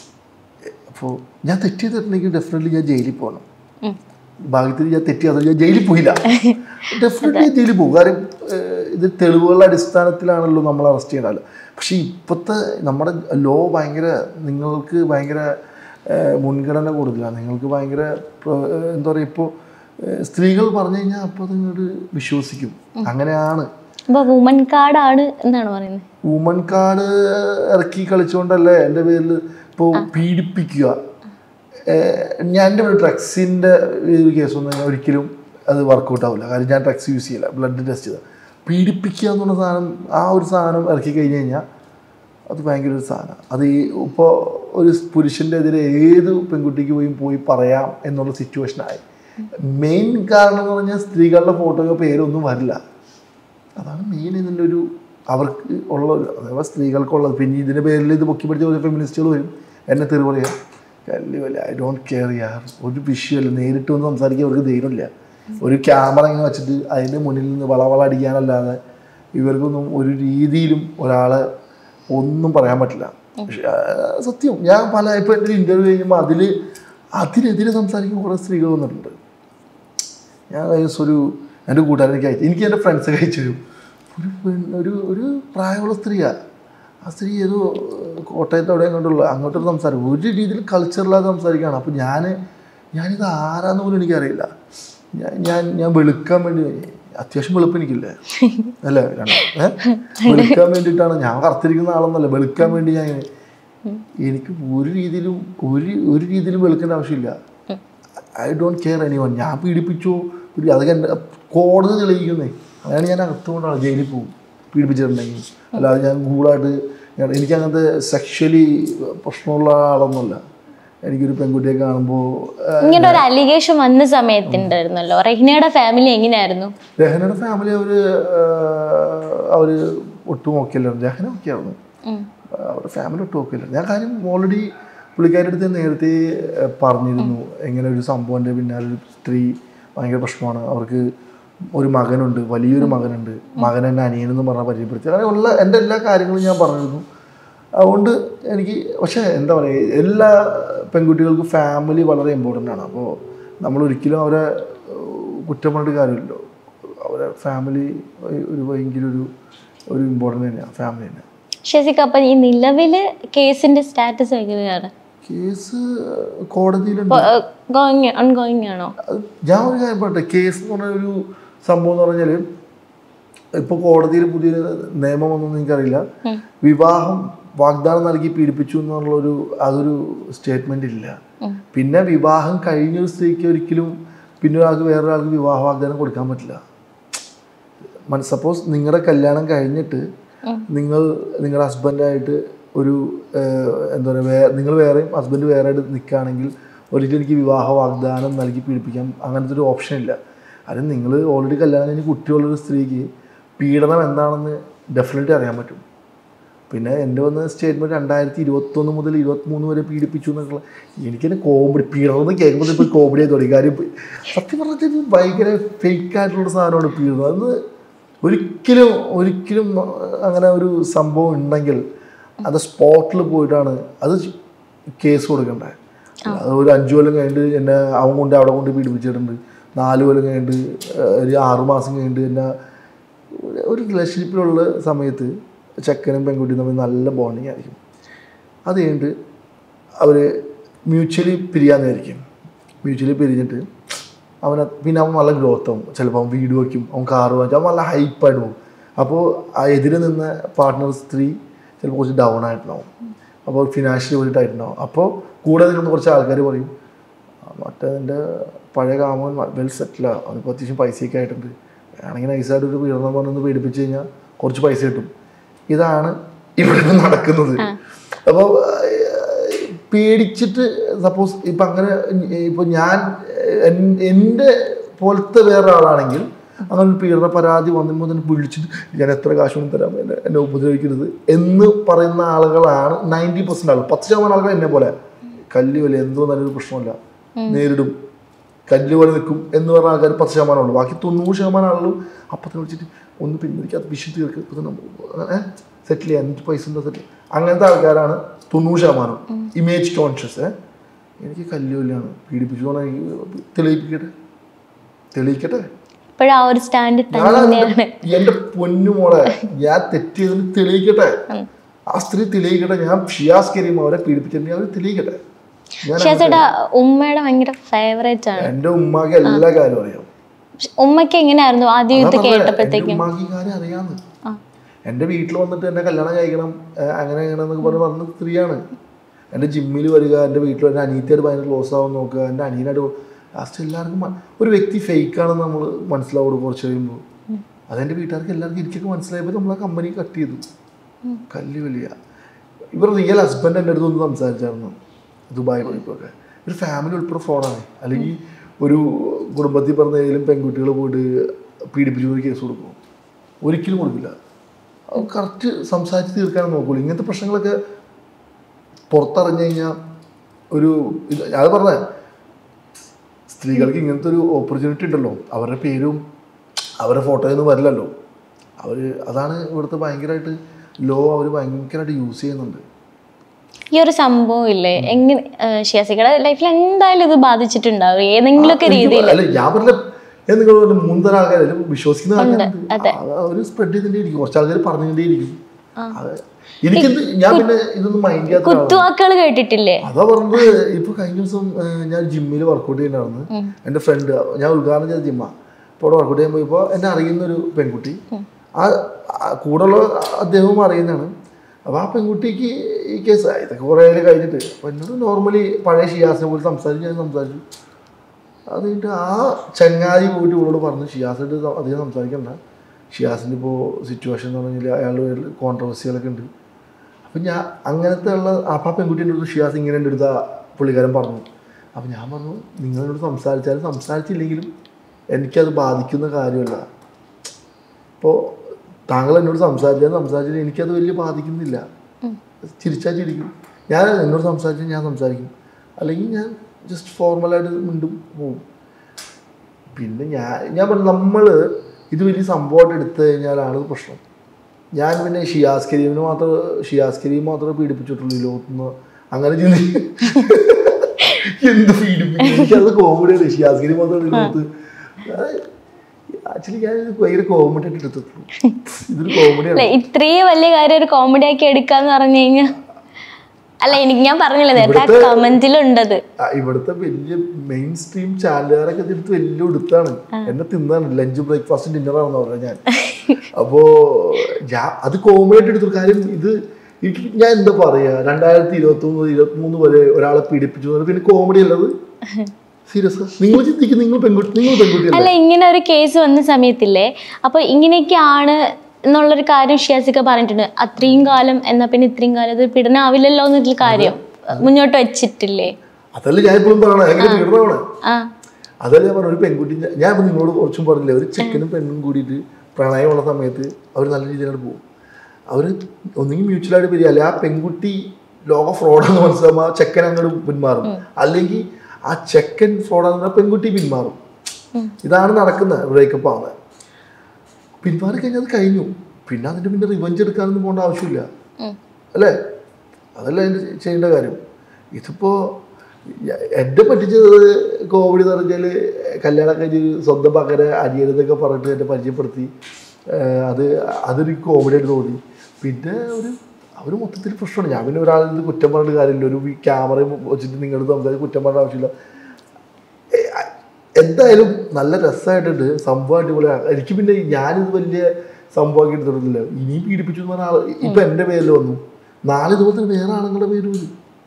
അപ്പോൾ ഞാൻ തെറ്റ് ചെയ്തിട്ടുണ്ടെങ്കിൽ ഡെഫിനറ്റ്ലി ഞാൻ ജയിലിൽ പോകണം ഉം. ഭാഗ്യത്തിൽ ഞാൻ തെറ്റിയാതെ ഞാൻ ജയിലിൽ പോയില്ല ഡെഫിനറ്റ്ലി ജയിലിൽ പോകും കാരണം ഏഹ്, ഇത് തെളിവുകളുടെ അടിസ്ഥാനത്തിലാണല്ലോ നമ്മൾ അറസ്റ്റ് ചെയ്യണമല്ലോ പക്ഷേ ഇപ്പോഴത്തെ നമ്മുടെ ലോ ഭയങ്കര നിങ്ങൾക്ക് ഭയങ്കര ഏഹ്, മുൻഗണന കൂടുതലാണ് നിങ്ങൾക്ക് ഭയങ്കര പ്ര- ഏഹ്, എന്താ പറയുക ഇപ്പോൾ സ്ത്രീകൾ പറഞ്ഞു കഴിഞ്ഞാൽ അപ്പോൾ നിങ്ങോട്ട് വിശ്വസിക്കും അങ്ങനെയാണ് അപ്പൊ വുമൻ കാർഡാണ് എന്നാണ് പറയുന്നത് വുമൺ കാർഡ് ഇറക്കി കളിച്ചുകൊണ്ടല്ലേ എൻ്റെ പേരിൽ ഇപ്പോൾ പീഡിപ്പിക്കുക ഏഹ് ഞാൻ എൻ്റെ ഒരു ഡ്രഗ്സിൻ്റെ ഒരു കേസ് വന്നു കഴിഞ്ഞാൽ ഒരിക്കലും അത് വർക്കൗട്ട് ആവില്ല കാര്യം ഞാൻ ഡ്രഗ്സ് യൂസ് ചെയ്യില്ല ബ്ലഡ് ടെസ്റ്റ് ചെയ്ത പീഡിപ്പിക്കുക എന്നുള്ള സാധനം ആ ഒരു സാധനം ഇറക്കി കഴിഞ്ഞ് കഴിഞ്ഞാൽ അത് ഭയങ്കര ഒരു സാധനം അത് ഈ ഇപ്പോൾ ഒരു പുരുഷൻ്റെ എതിരെ ഏത് പെൺകുട്ടിക്ക് പോയി പോയി പറയാം എന്നുള്ള സിറ്റുവേഷനായി മെയിൻ കാരണം എന്ന് പറഞ്ഞാൽ സ്ത്രീകളുടെ ഫോട്ടോയോ പേരൊന്നും വരില്ല അതാണ് മെയിൻ ഇതിൻ്റെ ഒരു അവർക്ക് ഉള്ള ഒരു അഥവാ സ്ത്രീകൾക്കുള്ളത് പിന്നെ ഇതിൻ്റെ പേരിൽ ഇത് പൊക്കി പിടിച്ച ഒരു ഫെമിനിസ്റ്റുകൾ വരും എന്നെ തെറി പറയാം കല്ലി വല്ല ഐ ഡോണ്ട് കെയർ യാർ ഒരു വിഷയമല്ല നേരിട്ട് വന്ന് സംസാരിക്കാൻ അവർക്ക് ധൈര്യമില്ല ഒരു ക്യാമറ ഇങ്ങനെ വെച്ചിട്ട് അതിൻ്റെ മുന്നിൽ നിന്ന് വളവള അടിക്കാനല്ലാതെ ഇവർക്കൊന്നും ഒരു രീതിയിലും ഒരാളെ ഒന്നും പറയാൻ പറ്റില്ല പക്ഷേ, ആ, സത്യം ഞാൻ പല ഇപ്പോൾ എൻ്റെ ഒരു ഇൻ്റർവ്യൂ കഴിയുമ്പോൾ അതിൽ അതിനെതിരെ സംസാരിക്കുന്ന കുറേ സ്ത്രീകൾ വന്നിട്ടുണ്ട് ഞാൻ കഴിഞ്ഞ ഒരു എൻ്റെ കൂട്ടുകാരനൊക്കെ അയച്ചു എനിക്ക് എൻ്റെ ഫ്രണ്ട്സ് അയച്ചു തരും ഒരു പെണ്ണ് ഒരു ഒരു പ്രായമുള്ള സ്ത്രീയാണ് ആ സ്ത്രീ ഏതോ ഏഹ്, കോട്ടയത്ത് അവിടെ അങ്ങോട്ടുള്ള അങ്ങോട്ടൊരു സംസാരം ഒരു രീതിയിൽ കൾച്ചറിലാതെ സംസാരിക്കുകയാണ് അപ്പോൾ ഞാൻ ഞാനിത് ആരാന്ന് പോലും എനിക്കറിയില്ല ഞാൻ ഞാൻ ഞാൻ വെളുക്കാൻ വേണ്ടി അത്യാവശ്യം വെളുപ്പ് എനിക്കില്ലേ അല്ലേ രണ്ടാ ഏഹ് വെളുക്കാൻ വേണ്ടിയിട്ടാണ് ഞാൻ കറുത്തിരിക്കുന്ന ആളൊന്നല്ല വെളുക്കാൻ വേണ്ടി ഞാൻ ഇങ്ങനെ- എനിക്ക് ഒരു രീതിയിലും ഒരു ഒരു രീതിയിലും വെളുക്കേണ്ട ആവശ്യമില്ല I don't care anyone ഞാൻ പീഡിപ്പിച്ചു ഒരു അതൊക്കെ എൻ്റെ കോടതി തെളിയിക്കുന്നേ അങ്ങനെ ഞാൻ അകത്തുകൊണ്ടാണ് ജയിലിൽ പോകും പീഡിപ്പിച്ചിട്ടുണ്ടെങ്കിൽ അല്ലാതെ ഞാൻ കൂളായിട്ട് ഞാൻ- എനിക്ക് അങ്ങനത്തെ സെക്ഷലി പ്രശ്നമുള്ള ആളൊന്നുമല്ല എനിക്കൊരു പെൺകുട്ടിയെ കാണുമ്പോൾ ഇങ്ങനെ ഒരു അലിഗേഷൻ വന്ന സമയത്തുണ്ടായിരുന്നല്ലോ റെഹ്നയുടെ ഫാമിലി എങ്ങനെയായിരുന്നു രഹനയുടെ ഫാമിലി അവർ അവർ ഒട്ടും ഓക്കെയല്ലായിരുന്നു രഹന ഓക്കെയായിരുന്നു ഉം. അവരുടെ ഫാമിലി ഒട്ടും ഓക്കെയല്ലായിരുന്നു ഞാൻ കാര്യം ഓൾറെഡി പുള്ളിക്കാരുടെ അടുത്ത് നേരത്തെ ഏഹ്, പറഞ്ഞിരുന്നു എങ്ങനെ ഒരു സംഭവൻ്റെ പിന്നാലെ ഒരു സ്ത്രീ ഭയങ്കര പ്രശ്നമാണ് അവർക്ക് ഒരു മകനുണ്ട് വലിയൊരു മകനുണ്ട് മകൻ എന്നെ അനിയനെന്ന് പറഞ്ഞാൽ പരിചയപ്പെടുത്തി അങ്ങനെ ഉള്ള എൻ്റെ എല്ലാ കാര്യങ്ങളും ഞാൻ പറഞ്ഞിരുന്നു അതുകൊണ്ട് എനിക്ക് പക്ഷേ എന്താ പറയുക എല്ലാ പെൺകുട്ടികൾക്കും ഫാമിലി വളരെ ഇമ്പോർട്ടൻ്റ് ആണ് അപ്പോൾ നമ്മൾ ഒരിക്കലും അവരെ ഏഹ്, കുറ്റം പറഞ്ഞിട്ട് കാര്യമില്ലല്ലോ അവരെ ഫാമിലി ഒരു ഭയങ്കര ഒരു ഒരു ഇമ്പോർട്ടൻ്റ് തന്നെയാണ് ഫാമിലി തന്നെ ഷെസിക്ക അപ്പൊ ഈ നിലവില് കേസിന്റെ സ്റ്റാറ്റസ് എങ്ങനെയാണ് കേസ് കോടതിയിലുണ്ട് ഗോയിങ് ഓൺഗോയിങ് ആണോ അത് ഞാൻ ഒരു കാര്യം പറയട്ടെ കേസ് എന്ന് പറഞ്ഞ ഒരു സംഭവം എന്ന് പറഞ്ഞാൽ ഇപ്പോൾ കോടതിയിൽ പുതിയ നിയമം ഒന്നും എനിക്കറിയില്ല ഉം. വിവാഹം വാഗ്ദാനം നൽകി പീഡിപ്പിച്ചു എന്നുള്ളൊരു അതൊരു സ്റ്റേറ്റ്മെന്റ് ഇല്ല ഉം. പിന്നെ വിവാഹം കഴിഞ്ഞൊരു സ്ത്രീക്ക് ഒരിക്കലും പിന്നെ ഒരാൾക്ക് വേറൊരാൾക്ക് വിവാഹ വാഗ്ദാനം കൊടുക്കാൻ പറ്റില്ല മന സപ്പോസ് നിങ്ങളുടെ കല്യാണം കഴിഞ്ഞിട്ട് ഉം. നിങ്ങൾ നിങ്ങളുടെ ഹസ്ബൻഡായിട്ട് ഒരു ഏഹ്, എന്താ പറയുക വേ നിങ്ങൾ വേറെയും ഹസ്ബൻഡ് വേറെ ആയിട്ട് നിൽക്കുകയാണെങ്കിൽ ഒരിക്കലും എനിക്ക് വിവാഹ വാഗ്ദാനം നൽകി പീഡിപ്പിക്കാം അങ്ങനത്തെ ഒരു ഓപ്ഷൻ ഇല്ല അത് നിങ്ങൾ ഓൾറെഡി കല്യാണം കഴിഞ്ഞ് കുട്ടിയുള്ളൊരു സ്ത്രീക്ക് പീഡനം എന്താണെന്ന് ഡെഫിനറ്റ്ലി അറിയാൻ പറ്റും പിന്നെ എൻ്റെ വന്ന സ്റ്റേറ്റ്മെൻറ്റ് രണ്ടായിരത്തി ഇരുപത്തൊന്ന് മുതൽ ഇരുപത്തിമൂന്ന് വരെ പീഡിപ്പിച്ചു എന്നൊക്കെ എനിക്കെന്നെ കോമഡി പീഡനം എന്ന് കേൾക്കുമ്പോൾ ഇപ്പോൾ കോമഡി ആയി തുടങ്ങി കാര്യം ഇപ്പൊ സത്യം പറഞ്ഞാൽ ഇത് ഭയങ്കര ഫേക്ക് ആയിട്ടുള്ള സാധനമാണ് പീഡനം അത് ഒരിക്കലും ഒരിക്കലും അങ്ങനെ ഒരു സംഭവം ഉണ്ടെങ്കിൽ അത് സ്പോട്ടിൽ പോയിട്ടാണ് അത് കേസ് കൊടുക്കേണ്ടത് അത് ഒരു അഞ്ചു കൊല്ലം കഴിഞ്ഞിട്ട് എന്നെ അവൻ കൊണ്ട് അവിടെ കൊണ്ട് പീഡിപ്പിച്ചിട്ടുണ്ട് നാല് കൊല്ലം കഴിഞ്ഞിട്ട് ഏഹ്, ഒരു ആറ് മാസം കഴിഞ്ഞിട്ട് എന്നെ ഒരു- ഒരു റിലേഷൻഷിപ്പിലുള്ള സമയത്ത് ചെക്കനും പെൺകുട്ടിയും തമ്മിൽ നല്ല ബോണ്ടിങ് ആയിരിക്കും അത് കഴിഞ്ഞിട്ട് അവർ മ്യൂച്വലി പിരിയാന്നായിരിക്കും മ്യൂച്വലി പിരിഞ്ഞിട്ട് അവന് പിന്നെ അവൻ നല്ല ഗ്രോത്ത് ആവും ചിലപ്പോൾ അവൻ വീട് വയ്ക്കും അവൻ കാറ് വാങ്ങിക്കും അവൻ നല്ല ഹൈപ്പായിട്ട് പോകും അപ്പോൾ ആ എതിരെ നിന്ന പാർട്ട്ണർ സ്ത്രീ ചിലപ്പോൾ കുറച്ച് ഡൗൺ ആയിട്ടുണ്ടാവും അപ്പോൾ ഫിനാൻഷ്യലി ഒരു ടൈറ്റുണ്ടാവും അപ്പോൾ കൂടെ നിൽക്കുന്ന കുറച്ച് ആൾക്കാർ പറയും "ആ, മറ്റേ നിൻ്റെ പഴയ കാമൻ വെൽ സെറ്റിലാണ് അവനിപ്പോൾ അത്യാവശ്യം പൈസയൊക്കെ ആയിട്ടുണ്ട് വേണമെങ്കിൽ നൈസായിട്ട് ഒരു പീഡനം പറഞ്ഞൊന്ന് പീഡിപ്പിച്ച് കഴിഞ്ഞാൽ കുറച്ച് പൈസ കിട്ടും ഇതാണ് ഇവിടെ ഇപ്പം നടക്കുന്നത് അപ്പോൾ പേടിച്ചിട്ട് സപ്പോസ് ഇപ്പം അങ്ങനെ ഇപ്പം ഞാൻ എൻ- എൻ്റെ പോലത്തെ വേറെ ആളാണെങ്കിൽ അങ്ങനെ ഒരു പീഡന പരാതി വന്നപ്പോൾ തന്നെ വിളിച്ചിട്ട് ഞാൻ എത്ര കാശ് കൊണ്ട് തരാം എന്നെ എന്നെ ഉപദ്രവിക്കരുത് എന്ന് പറയുന്ന ആളുകളാണ് നയൻറ്റി പെർസെൻറ്റ് ആളുകൾ പത്ത് ശതമാനം ആളുകൾ എന്നെ പോലെ കല്ല് പോലെ എന്തോ നല്ലൊരു പ്രശ്നമില്ല നേരിടും കല്ല് പോലെ നിൽക്കും എന്ന് പറഞ്ഞ ആൾക്കാർ പത്ത് ശതമാനമുള്ളൂ ബാക്കി തൊണ്ണൂറ് ശതമാനം ആളുകളും അപ്പത്തിന് വിളിച്ചിട്ട് ഒന്ന് പിൻവലിക്കാത്ത വിഷയം തീർക്ക് ഇപ്പം തന്നെ സെറ്റിൽ ചെയ്യാൻ എനിക്ക് പൈസ ഉണ്ടോ സെറ്റിൽ അങ്ങനത്തെ ആൾക്കാരാണ് തൊണ്ണൂറ് ശതമാനം ഇമേജ് കോൺഷ്യസ് എനിക്ക് കല്ല് പോലെയാണ് പീഡിപ്പിച്ചു പറഞ്ഞാൽ എനിക്ക് തെളിയിപ്പിക്കട്ടെ തെളിയിക്കട്ടെ ഇപ്പോഴും ആ ഒരു സ്റ്റാൻഡ് ഞാൻ തന്നെയാണ് അതിന്റെ- എന്റെ പൊന്നുമോളെ ഞാൻ തെറ്റിയതിന് തെളിയിക്കട്ടെ ആ സ്ത്രീ തെളിയിക്കട്ടെ ഞാൻ ഷിയാസ് കരീം അവരെ പീഡിപ്പിച്ചിട്ടുണ്ടെങ്കിൽ അവർ തെളിയിക്കട്ടെ ഞാൻ ഷെസേട്ടാ ഉമ്മയുടെ ഭയങ്കര ഫേവറേറ്റ് ആണ് എന്റെ ഉമ്മാക്ക് എല്ലാ കാര്യവും അറിയാം ഉമ്മയ്ക്ക് എങ്ങനെയായിരുന്നു ആദ്യം ഇത് അതാ പറഞ്ഞെ, എന്റെ കേട്ടപ്പോഴത്തേക്കും ഉമ്മാക്ക് ഈ കാര്യം അറിയാന്ന് ആ. എന്റെ വീട്ടിൽ വന്നിട്ട് എന്നെ കല്യാണം കഴിക്കണം ഏഹ് അങ്ങനെ അങ്ങനെ എന്നൊക്കെ പറഞ്ഞ് പറഞ്ഞ സ്ത്രീയാണ് എൻ്റെ ജിമ്മിൽ വരിക എൻ്റെ വീട്ടിൽ എൻ്റെ അനിയത്തിയായിട്ട് ഭയങ്കര ക്ലോസ് ആവാൻ നോക്കുക എൻ്റെ അനിയനായിട്ട് ലാസ്റ്റ് എല്ലാവർക്കും മ- ഒരു വ്യക്തി ഫേക്ക് ആണെന്ന് നമ്മൾ മനസ്സിലാവുള്ളൂ കുറച്ച് കഴിയുമ്പോൾ അതെൻ്റെ വീട്ടുകാർക്ക് എല്ലാവർക്കും എനിക്കൊക്കെ മനസ്സിലായപ്പോൾ നമ്മൾ ആ കമ്പനി കട്ട് ചെയ്തു കല്ല് വലിയ ഇവർ റിയൽ ഹസ്ബൻഡ് എൻ്റെ അടുത്ത് ഒന്ന് സംസാരിച്ചായിരുന്നു ദുബായ് പോയപ്പോഴൊക്കെ ഒരു ഫാമിലി ഉൾപ്പെടെ ഫ്രോഡാണ് അല്ലെങ്കിൽ ഒരു കുടുംബത്തിൽ പറഞ്ഞ ഏതെങ്കിലും പെൺകുട്ടികൾ പോയിട്ട് പീഡിപ്പിച്ചു പോയി കേസ് കൊടുക്കും ഒരിക്കലും കൊടുക്കില്ല കറക്റ്റ് സംസാരിച്ച് തീർക്കാൻ നോക്കുള്ളൂ ഇങ്ങനത്തെ പ്രശ്നങ്ങളൊക്കെ പുറത്തറിഞ്ഞു കഴിഞ്ഞാൽ ഒരു ഇത് അത് പറഞ്ഞ സ്ത്രീകൾക്ക് ഇങ്ങനത്തെ ഒരു ഓപ്പർച്യൂണിറ്റി ഉണ്ടല്ലോ അവരുടെ പേരും അവരുടെ ഫോട്ടോയൊന്നും വരില്ലല്ലോ അവർ അതാണ് ഇവിടുത്തെ ഭയങ്കരമായിട്ട് ലോ അവർ ഭയങ്കരമായിട്ട് യൂസ് ചെയ്യുന്നുണ്ട് ഈ ഒരു സംഭവം ഇല്ലേ എങ്ങനെ ഷിയാസിക്കയുടെ ലൈഫിൽ എന്തായാലും ഇത് ബാധിച്ചിട്ടുണ്ടാവും ഏതെങ്കിലുമൊക്കെ രീതിയിൽ അല്ല ഞാൻ പറഞ്ഞ ഞാൻ നിങ്ങൾ മുൻതര ആൾക്കാർ വിശ്വസിക്കുന്ന ആൾക്കാരുണ്ട് അവർ സ്പ്രെഡ് ചെയ്തിട്ടേ ഇരിക്കും കുറച്ച് ആൾക്കാർ പറഞ്ഞിട്ടേ ഇരിക്കും അത് എനിക്കെന്ത് ഞാൻ പിന്നെ ഇതൊന്നും മൈൻഡ് ചെയ്യാത്ത ഒരാളാണ്. കുത്തുവാക്കുകൾ കേട്ടിട്ടില്ലേ അതാ പറഞ്ഞത് ഇപ്പൊ കഴിഞ്ഞ ദിവസം ഏഹ്, ഞാൻ ജിമ്മിൽ വർക്കൗട്ട് ചെയ്യുന്നതായിരുന്നു എൻ്റെ ഫ്രണ്ട് ഞാൻ ഉദ്ഘാടനം ചെയ്ത ജിമ്മ അപ്പോൾ അവിടെ വർക്കൗട്ട് ചെയ്യാൻ പോയപ്പോൾ എന്നെ അറിയുന്ന ഒരു പെൺകുട്ടി ആ ആ കൂടെയുള്ള അദ്ദേഹവും അറിയുന്നതാണ് അപ്പോൾ ആ പെൺകുട്ടിക്ക് ഈ കേസ് ഇതൊക്കെ കുറേ നാൾ കഴിഞ്ഞിട്ട് അപ്പോൾ എന്നോട് നോർമലി പഴയ ഷിയാസിനെ പോലെ സംസാരിച്ച് ഞാൻ സംസാരിച്ചു അത് കഴിഞ്ഞിട്ട് ആ ചങ്ങാതി പോയിട്ട് ഇവളോട് പറഞ്ഞു ഷിയാസിൻ്റെ അധികം സംസാരിക്കണ്ട ഷിയാസിൻ്റെ ഇപ്പോൾ സിറ്റുവേഷൻ എന്ന് പറഞ്ഞാൽ അയാളുടെ പേരിൽ കോൺട്രവേഴ്സികളൊക്കെ ഉണ്ട് അപ്പം ഞാൻ അങ്ങനത്തെ ഉള്ള അപ്പം ആ പെൺകുട്ടീൻ്റെ അടുത്ത് ഷിയാസ് ഇങ്ങനെ എൻ്റെ അടുത്ത് ആ പുള്ളിക്കാരൻ പറഞ്ഞു അപ്പം ഞാൻ പറഞ്ഞു നിങ്ങളോട് സംസാരിച്ചാലും സംസാരിച്ചില്ലെങ്കിലും എനിക്കത് ബാധിക്കുന്ന കാര്യമല്ല ഇപ്പോൾ താങ്കൾ എന്നോട് സംസാരിച്ചാലും സംസാരിച്ചാലും എനിക്കത് വലിയ ബാധിക്കുന്നില്ല ചിരിച്ചാൽ ചിരിക്കും ഞാൻ എന്നോട് സംസാരിച്ചാൽ ഞാൻ സംസാരിക്കും അല്ലെങ്കിൽ ഞാൻ ജസ്റ്റ് ഫോർമലായിട്ട് മിണ്ടും പോവും പിന്നെ ഞാൻ ഞാൻ പറഞ്ഞു നമ്മൾ ഇത് വലിയ സംഭവമായിട്ട് എടുത്തു കഴിഞ്ഞാലാണ് ഇത് പ്രശ്നം ഞാൻ പിന്നെ ഷിയാസ് കരീമിന് മാത്രം ഷിയാസ് കരീം മാത്രമേ പീഡിപ്പിച്ചിട്ടുള്ളൂ ഈ ലോകത്തുനിന്ന് അങ്ങനെ ചിന്തി എന്ത് പീഡിപ്പിക്കും എനിക്കത് കോമഡിയാണ് ഷിയാസ് കരീം മാത്രമേ ഈ ലോകത്ത് ആക്ച്വലി ഞാൻ ഇത് ഭയങ്കര കോമഡി ആയിട്ട് എടുത്തിട്ടുള്ളൂ ഇതൊരു കോമഡിയാണ് അല്ലെ ഇത്രയും വലിയ കാര്യം ഒരു കോമഡി ആക്കി എടുക്കാന്ന് പറഞ്ഞു കഴിഞ്ഞാൽ അല്ല എനിക്ക് ഞാൻ പറഞ്ഞില്ല നേരത്തെ ആ കമന്റിലുണ്ടത് ആ, ഇവിടുത്തെ വലിയ മെയിൻ സ്ട്രീം ചാനലുകാരൊക്കെ എടുത്ത് വലിയ ഉടുത്താണ് എന്നെ തിന്നാണ് ലഞ്ച് ബ്രേക്ക്ഫാസ്റ്റ് ഡിന്നറാണെന്ന് പറഞ്ഞത് ഞാൻ അപ്പോ ഞാൻ അത് കോമഡി ആയിട്ട് എടുത്തു കാര്യം ഇത് എനിക്ക് ഞാൻ എന്താ പറയാ രണ്ടായിരത്തി ഇരുപത്തി മൂന്ന് ഇരുപത്തി മൂന്ന് വരെ ഒരാളെ പീഡിപ്പിച്ചു എന്ന് പറഞ്ഞാൽ പിന്നെ കോമഡി അല്ലത് സീരിയസ് നിങ്ങൾ ചിന്തിക്കും നിങ്ങൾ പെൺകുട്ടി നിങ്ങൾ പെൺകുട്ടിയല്ലേ അല്ല ഇങ്ങനെ ഒരു കേസ് വന്ന സമയത്തില്ലേ അപ്പൊ ഇങ്ങനെയൊക്കെയാണ് എന്നുള്ളൊരു കാര്യം ഷിയാസിക്ക പറഞ്ഞിട്ടുണ്ട് അത്രയും കാലം എന്നാ പിന്നെ ഇത്രയും കാലം ഇത് പിടനാവില്ലല്ലോ എന്നൊരു കാര്യം മുന്നോട്ട് വെച്ചിട്ടില്ലേ അതല്ല ഞാൻ ഇപ്പോഴും പറയണേ എങ്ങനെ പീഡനമാണ് ആ അതല്ല ഞാൻ പറഞ്ഞു ഒരു പെൺകുട്ടി ഞാൻ ഇപ്പൊ നിങ്ങളോട് കുറച്ചും പറഞ്ഞില്ലേ ഒരു ചെക്കനും പെണ്ണും കൂടിയിട്ട് പ്രണയമുള്ള സമയത്ത് അവർ നല്ല രീതിയിലാണ് പോകും അവർ ഒന്നെങ്കിൽ മ്യൂച്വലായിട്ട് പിരിയ അല്ലെ ആ പെൺകുട്ടി ലോക ഫ്രോഡാന്ന് മനസ്സിലാകുമ്പോൾ ആ ചെക്കൻ അങ്ങോട്ട് പിന്മാറും അല്ലെങ്കിൽ ആ ചെക്കൻ ഫ്രോഡാന്ന് പറഞ്ഞാൽ പെൺകുട്ടി പിന്മാറും ഇതാണ് നടക്കുന്നത് ബ്രേക്കപ്പ് ആവുന്നത് പിന്മാറി കഴിഞ്ഞാൽ അത് കഴിഞ്ഞു പിന്നെ അതിന്റെ പിന്നെ റിവഞ്ച് എടുക്കാനൊന്നും പോകേണ്ട ആവശ്യമില്ല ഉം. അല്ലേ അതല്ല അതിൻ്റെ ചെയ്യേണ്ട കാര്യം ഇതിപ്പോൾ എന്നെ പറ്റിച്ചത് കോമഡി എന്ന് പറഞ്ഞാൽ കല്യാണം കഴിഞ്ഞ് സ്വന്തം പകരെ അനിയനെന്നൊക്കെ പറഞ്ഞിട്ട് എന്നെ പരിചയപ്പെടുത്തി ഏഹ് അത് അതൊരു കോമഡി ആയിട്ട് തോന്നി പിന്നെ ഒരു അവർ മൊത്തത്തിൽ പ്രശ്നമാണ് ഞാൻ പിന്നെ ഒരാളിൽ നിന്ന് കുറ്റം പറഞ്ഞിട്ട് കാര്യമില്ല ഒരു ക്യാമറയും വെച്ചിട്ട് നിങ്ങളുടെ സംസാരിച്ച് കുറ്റം പറഞ്ഞ ആവശ്യമില്ല ഏ, അ- എന്തായാലും നല്ല രസമായിട്ടുണ്ട് സംഭവം അടിപൊളിയാണ് എനിക്ക് പിന്നെ ഞാനിത് വലിയ സംഭവമാക്കി എടുത്തിട്ടില്ല ഇനിയും പീഡിപ്പിച്ചു എന്ന് പറഞ്ഞ ആൾ ഇപ്പൊ എൻ്റെ പേരിൽ വന്നു നാളെ ഇതുപോലെ തന്നെ വേറെ ആളുകളുടെ പേര് വരും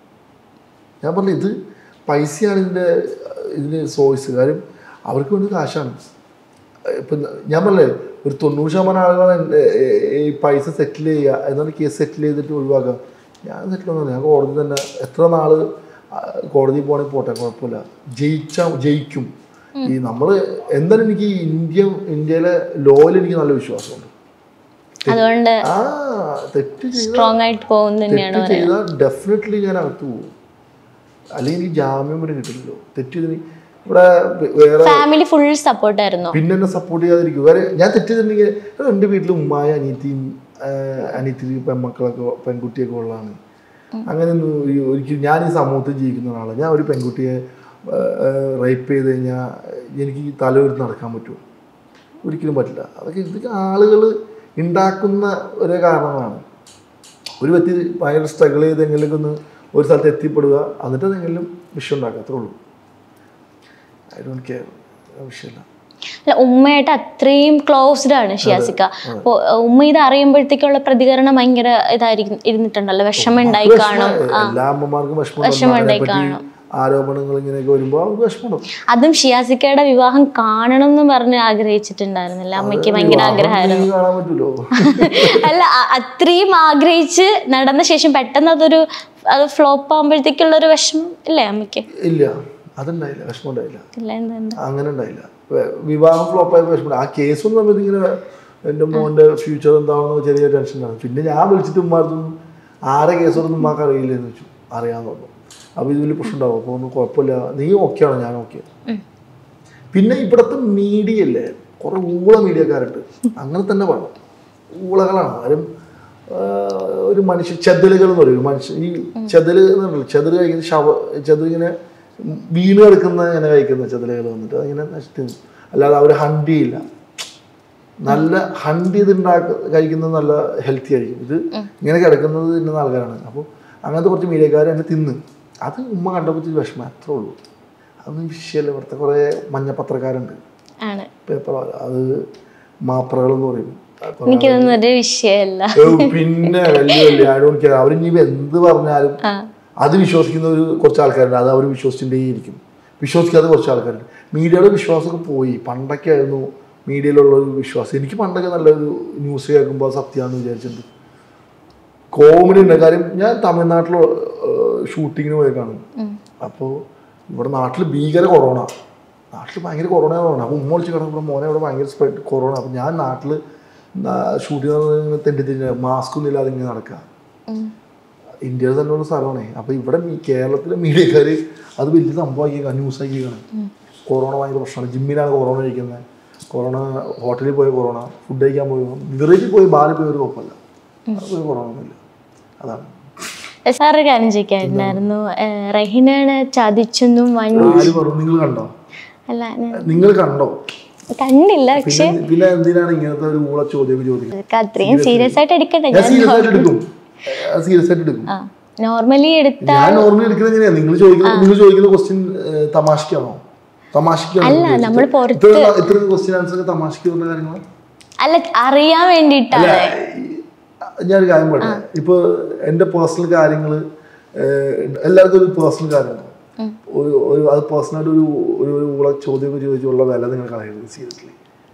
ഞാൻ പറഞ്ഞു ഇത് പൈസയാണ് ഇതിൻ്റെ ഇതിന് സോഴ്സ് കാര്യം അവർക്ക് വേണ്ടി കാശാണ് ഇപ്പം ഞാൻ പറഞ്ഞേ ഒരു തൊണ്ണൂറ് ശതമാനം ആളുകളാണ് എൻ്റെ, ഏ, ഏ, ഈ പൈസ സെറ്റിൽ ചെയ്യുക എന്നാണ് കേസ് സെറ്റിൽ ചെയ്തിട്ട് ഒഴിവാക്കുക ഞാൻ സെറ്റിൽ ഒന്നും ഞാൻ കോടതി തന്നെ എത്ര നാള് ആ, കോടതി പോകണമെങ്കിൽ പോട്ടെ കുഴപ്പമില്ല ജയിച്ച ജയിക്കും ഈ നമ്മൾ എന്തായാലും എനിക്ക് ഈ ഇന്ത്യ ഇന്ത്യയിലെ ലോയിൽ എനിക്ക് നല്ല വിശ്വാസമുണ്ട് അതുകൊണ്ട് ആ തെറ്റ് ചെയ്ത സ്ട്രോങ് ആയിട്ട് പോകുന്ന തന്നെയാണ് തെറ്റ് ചെയ്താൽ ഡെഫിനറ്റ്ലി ഞാൻ അകത്ത് പോകും അല്ലെങ്കിൽ എനിക്ക് ജാമ്യം വരെ കിട്ടില്ലല്ലോ തെറ്റ് ചെയ്തിന് ഇവിടെ വേറെ ഫാമിലി ഫുൾ സപ്പോർട്ടായിരുന്നു പിന്നെ എന്നെ സപ്പോർട്ട് ചെയ്യാതിരിക്കും കാര്യം ഞാൻ തെറ്റ് ചെയ്തിട്ടുണ്ടെങ്കിൽ എൻ്റെ വീട്ടിൽ ഉമ്മായ അനിയത്തിയും അനിയത്തി പെൺമക്കളൊക്കെ പെൺകുട്ടിയൊക്കെ ഉള്ളതാണ് അങ്ങനെ ഒന്നും ഒരു- ഒരിക്കലും ഞാൻ ഈ സമൂഹത്തിൽ ജീവിക്കുന്ന ഒരാളാണ് ഞാൻ ഒരു പെൺകുട്ടിയെ റേപ്പ് ചെയ്ത് കഴിഞ്ഞാൽ എനിക്ക് ഈ തല ഉയർത്തി നടക്കാൻ പറ്റുമോ ഒരിക്കലും പറ്റില്ല അതൊക്കെ ഇതൊക്കെ ആളുകൾ ഉണ്ടാക്കുന്ന ഒരു കാരണങ്ങളാണ് ഒരു വ്യക്തി ഭയങ്കര സ്ട്രഗിൾ ചെയ്ത് എങ്ങനെയൊക്കെ ഒന്ന് ഒരു സ്ഥലത്ത് എത്തിപ്പെടുക എന്നിട്ട് അതെങ്കിലും വിഷയം ഉണ്ടാക്കുക അത്രേ ഉള്ളൂ ഐ ഡോണ്ട് കെയർ വിഷയമല്ല അല്ല ഉമ്മയായിട്ട് അത്രയും ക്ലോസ്ഡ് ആണ് ഷിയാസിക്ക അപ്പൊ ഉമ്മ ഇത് അറിയുമ്പോഴത്തേക്കുള്ള പ്രതികരണം ഭയങ്കര ഇതായിരിക്കും ഇരുന്നിട്ടുണ്ടല്ലോ വിഷമം ഉണ്ടായി കാണും വിഷമം എല്ലാ അമ്മമാർക്കും വിഷമം വിഷമം ഉണ്ടായി പറ്റി കാണും. ആരോപണങ്ങൾ ഇങ്ങനെയൊക്കെ വരുമ്പോൾ അവർക്ക് വിഷമമുണ്ടാവും അതും ഷിയാസിക്കയുടെ വിവാഹം കാണണം എന്ന് പറഞ്ഞ് ആഗ്രഹിച്ചിട്ടുണ്ടായിരുന്നില്ല അമ്മയ്ക്ക് ഭയങ്കര ആഗ്രഹമായിരുന്നു ഇനി കാണാൻ പറ്റുമല്ലോ അല്ല അ- അത്രയും ആഗ്രഹിച്ച് നടന്ന ശേഷം പെട്ടെന്ന് അതൊരു അത് ഫ്ലോപ്പ് ആകുമ്പോഴത്തേക്കുള്ള ഒരു വിഷമം ഇല്ലേ അമ്മയ്ക്ക് ഇല്ല അതുണ്ടായില്ല വിഷമം ഉണ്ടായില്ല ഇല്ല എന്താ എന്താ അങ്ങനെ ഉണ്ടായില്ല വെ- വിവാഹം ഫ്ലോപ്പായ വിഷമം ആ കേസൊന്നും സമയത്ത് ഇങ്ങനെ എൻ്റെ മോൻ്റെ ഫ്യൂച്ചർ എന്താണെന്ന് ചെറിയ ടെൻഷൻ ഉണ്ടാകും പിന്നെ ഞാൻ വിളിച്ചിട്ട് ഉമ്മാർത്തും ആരെ കേസൊന്നും ഉമ്മാക്ക് അറിയില്ലെന്ന് വെച്ചു അറിയാമെന്ന് പറഞ്ഞു അപ്പോൾ ഇത് വലിയ പ്രശ്നം ഉണ്ടാവും അപ്പോൾ ഒന്നും കുഴപ്പമില്ല നീ ഓക്കെയാണോ ഞാൻ ഓക്കെ ഉം. പിന്നെ ഇവിടുത്തെ മീഡിയ അല്ലേ കുറെ ഊള മീഡിയക്കാരുണ്ട് അങ്ങനെ തന്നെ പറഞ്ഞു ഊളകളാണ് ആരും ആ, ഒരു മനുഷ്യ ചെതലുകൾ എന്ന് പറയും മനുഷ്യ ഈ ചെതല് എന്ന് പറഞ്ഞില്ല ചെതല് കഴിക്കുന്ന ശവ ചെതൽ ഇങ്ങനെ വീണ് കിടക്കുന്ന ഇങ്ങനെ കഴിക്കുന്ന ചെതലുകൾ വന്നിട്ട് അതിങ്ങനെ നശിച്ചു അല്ലാതെ അവർ ഹണ്ട് ചെയ്യില്ല നല്ല ഹണ്ട് ചെയ്ത് ഉണ്ടാക്ക കഴിക്കുന്നത് നല്ല ഹെൽത്തി ആയിരിക്കും ഇത് ഇങ്ങനെ കിടക്കുന്നത് തിന്നുന്ന ആൾക്കാരാണ് അപ്പോൾ അങ്ങനത്തെ കുറച്ച് മീഡിയക്കാർ എന്നെ തിന്ന് അത് ഉമ്മ കണ്ടപ്പോൾ ഇച്ചിരി വിഷമം അത്രേ ഉള്ളൂ അതൊന്നും വിഷയമല്ല ഇവിടുത്തെ കുറേ മഞ്ഞപ്പത്രക്കാരുണ്ട് ആണ് പേപ്പർ അത് മാപ്രകൾ എന്ന് പറയും അപ്പൊ എനിക്കിതൊന്നും ഒരു വിഷയമല്ല ഏ, പിന്നെ വലിയ വലിയ ആരോണിക്കാർ അവരിനി എന്ത് പറഞ്ഞാലും ആ അത് വിശ്വസിക്കുന്ന ഒരു കുറച്ച് ആൾക്കാരുണ്ട് അത് അവർ വിശ്വസിച്ചിട്ടേയിരിക്കും വിശ്വസിക്കാതെ കുറച്ച് ആൾക്കാരുണ്ട് മീഡിയയുടെ വിശ്വാസമൊക്കെ പോയി പണ്ടൊക്കെ ആയിരുന്നു മീഡിയയിലുള്ള ഒരു വിശ്വാസം എനിക്ക് പണ്ടൊക്കെ നല്ലൊരു ന്യൂസ് കേൾക്കുമ്പോൾ സത്യമാണെന്ന് വിചാരിച്ചിട്ടുണ്ട് കോമഡി ഉണ്ട് കാര്യം ഞാൻ തമിഴ്നാട്ടിൽ ഷൂട്ടിങ്ങിന് പോയേക്കാണ് ഉം. അപ്പോൾ ഇവിടെ നാട്ടിൽ ഭീകര കൊറോണ നാട്ടിൽ ഭയങ്കര കൊറോണ കൊറോണ അപ്പോൾ ഉമ്മ വിളിച്ച് കിടക്കുമ്പോൾ മോനെ ഇവിടെ ഭയങ്കര സ്പ്രെഡ് കൊറോണ അപ്പോൾ ഞാൻ നാട്ടിൽ ഷൂട്ട് ചെയ്ത് തെണ്ടി തിരിഞ്ഞ് മാസ്ക് ഒന്നും ഇല്ലാതെ ഇങ്ങനെ നടക്കുക ഉം. ഇന്ത്യയിൽ തന്നെ ഉള്ള സ്ഥലമാണ് അപ്പോൾ ഇവിടെ മീ- കേരളത്തിലെ മീഡിയക്കാർ അത് വലിയ സംഭവമാക്കി ന്യൂസ് ആക്കിയാണ് കൊറോണ ഭയങ്കര പ്രശ്നമാണ് ജിമ്മിലാണ് കൊറോണ കഴിക്കുന്നത് കൊറോണ ഹോട്ടലിൽ പോയ കൊറോണ ഫുഡ് കഴിക്കാൻ പോയി വിറേജിൽ പോയി ബാറിൽ പോയി ഒരു കുഴപ്പമില്ല അത് പോയി കൊറോണ ഒന്നുമില്ല അതാണ് സാറ് കാര്യം ചോദിക്കാറുണ്ടായിരുന്നു റഹിനാണ് ചതിച്ചെന്നും വൺ ആര് പറഞ്ഞു നിങ്ങൾ കണ്ടോ അല്ല ഞാൻ നിങ്ങൾ കണ്ടോ കണ്ടില്ല പക്ഷെ പിന്നെ പിന്നെ എന്തിനാണ് ഇങ്ങനത്തെ ഒരു ഊള ചോദ്യം ചോദിക്കുന്നത് ഇതൊക്കെ അത്രയും സീരിയസ് ആയിട്ട് എടുക്കട്ടെ ഞാൻ ഞാൻ സീരിയസ് ആയിട്ട് എടുക്കും സീരിയസ് ആയിട്ട് എടുക്കും ആ നോർമലി എടുത്ത ഞാൻ നോർമലി എടുക്കുന്നത് എങ്ങനെയാ നിങ്ങൾ ചോദിക്കുന്നത് നിങ്ങൾ ചോദിക്കുന്ന ക്വസ്റ്റ്യൻ തമാശക്കാണോ തമാശക്കാണോ അല്ല, നിങ്ങൾ നമ്മൾ ചോദിച്ചത്? ഇത്ര ഇത്ര ക്വസ്റ്റ്യൻ ആൻസർ തമാശക്ക് പറഞ്ഞ കാര്യങ്ങൾ അല്ല അറിയാൻ വേണ്ടിയിട്ടാണ് ഞാനൊരു കാര്യം പറയട്ടെ ഇപ്പൊ എന്റെ പേഴ്സണൽ കാര്യങ്ങൾ എല്ലാവർക്കും ഒരു പേഴ്സണൽ കാര്യമുണ്ട് ഒരു ഒരു അത് പേഴ്സണലായിട്ട് ഒരു ഒരു ഒരു ഊള ചോദ്യമൊക്കെ ചോദിച്ചുള്ള വില നിങ്ങൾ കളയരുത് സീരിയസ്ലി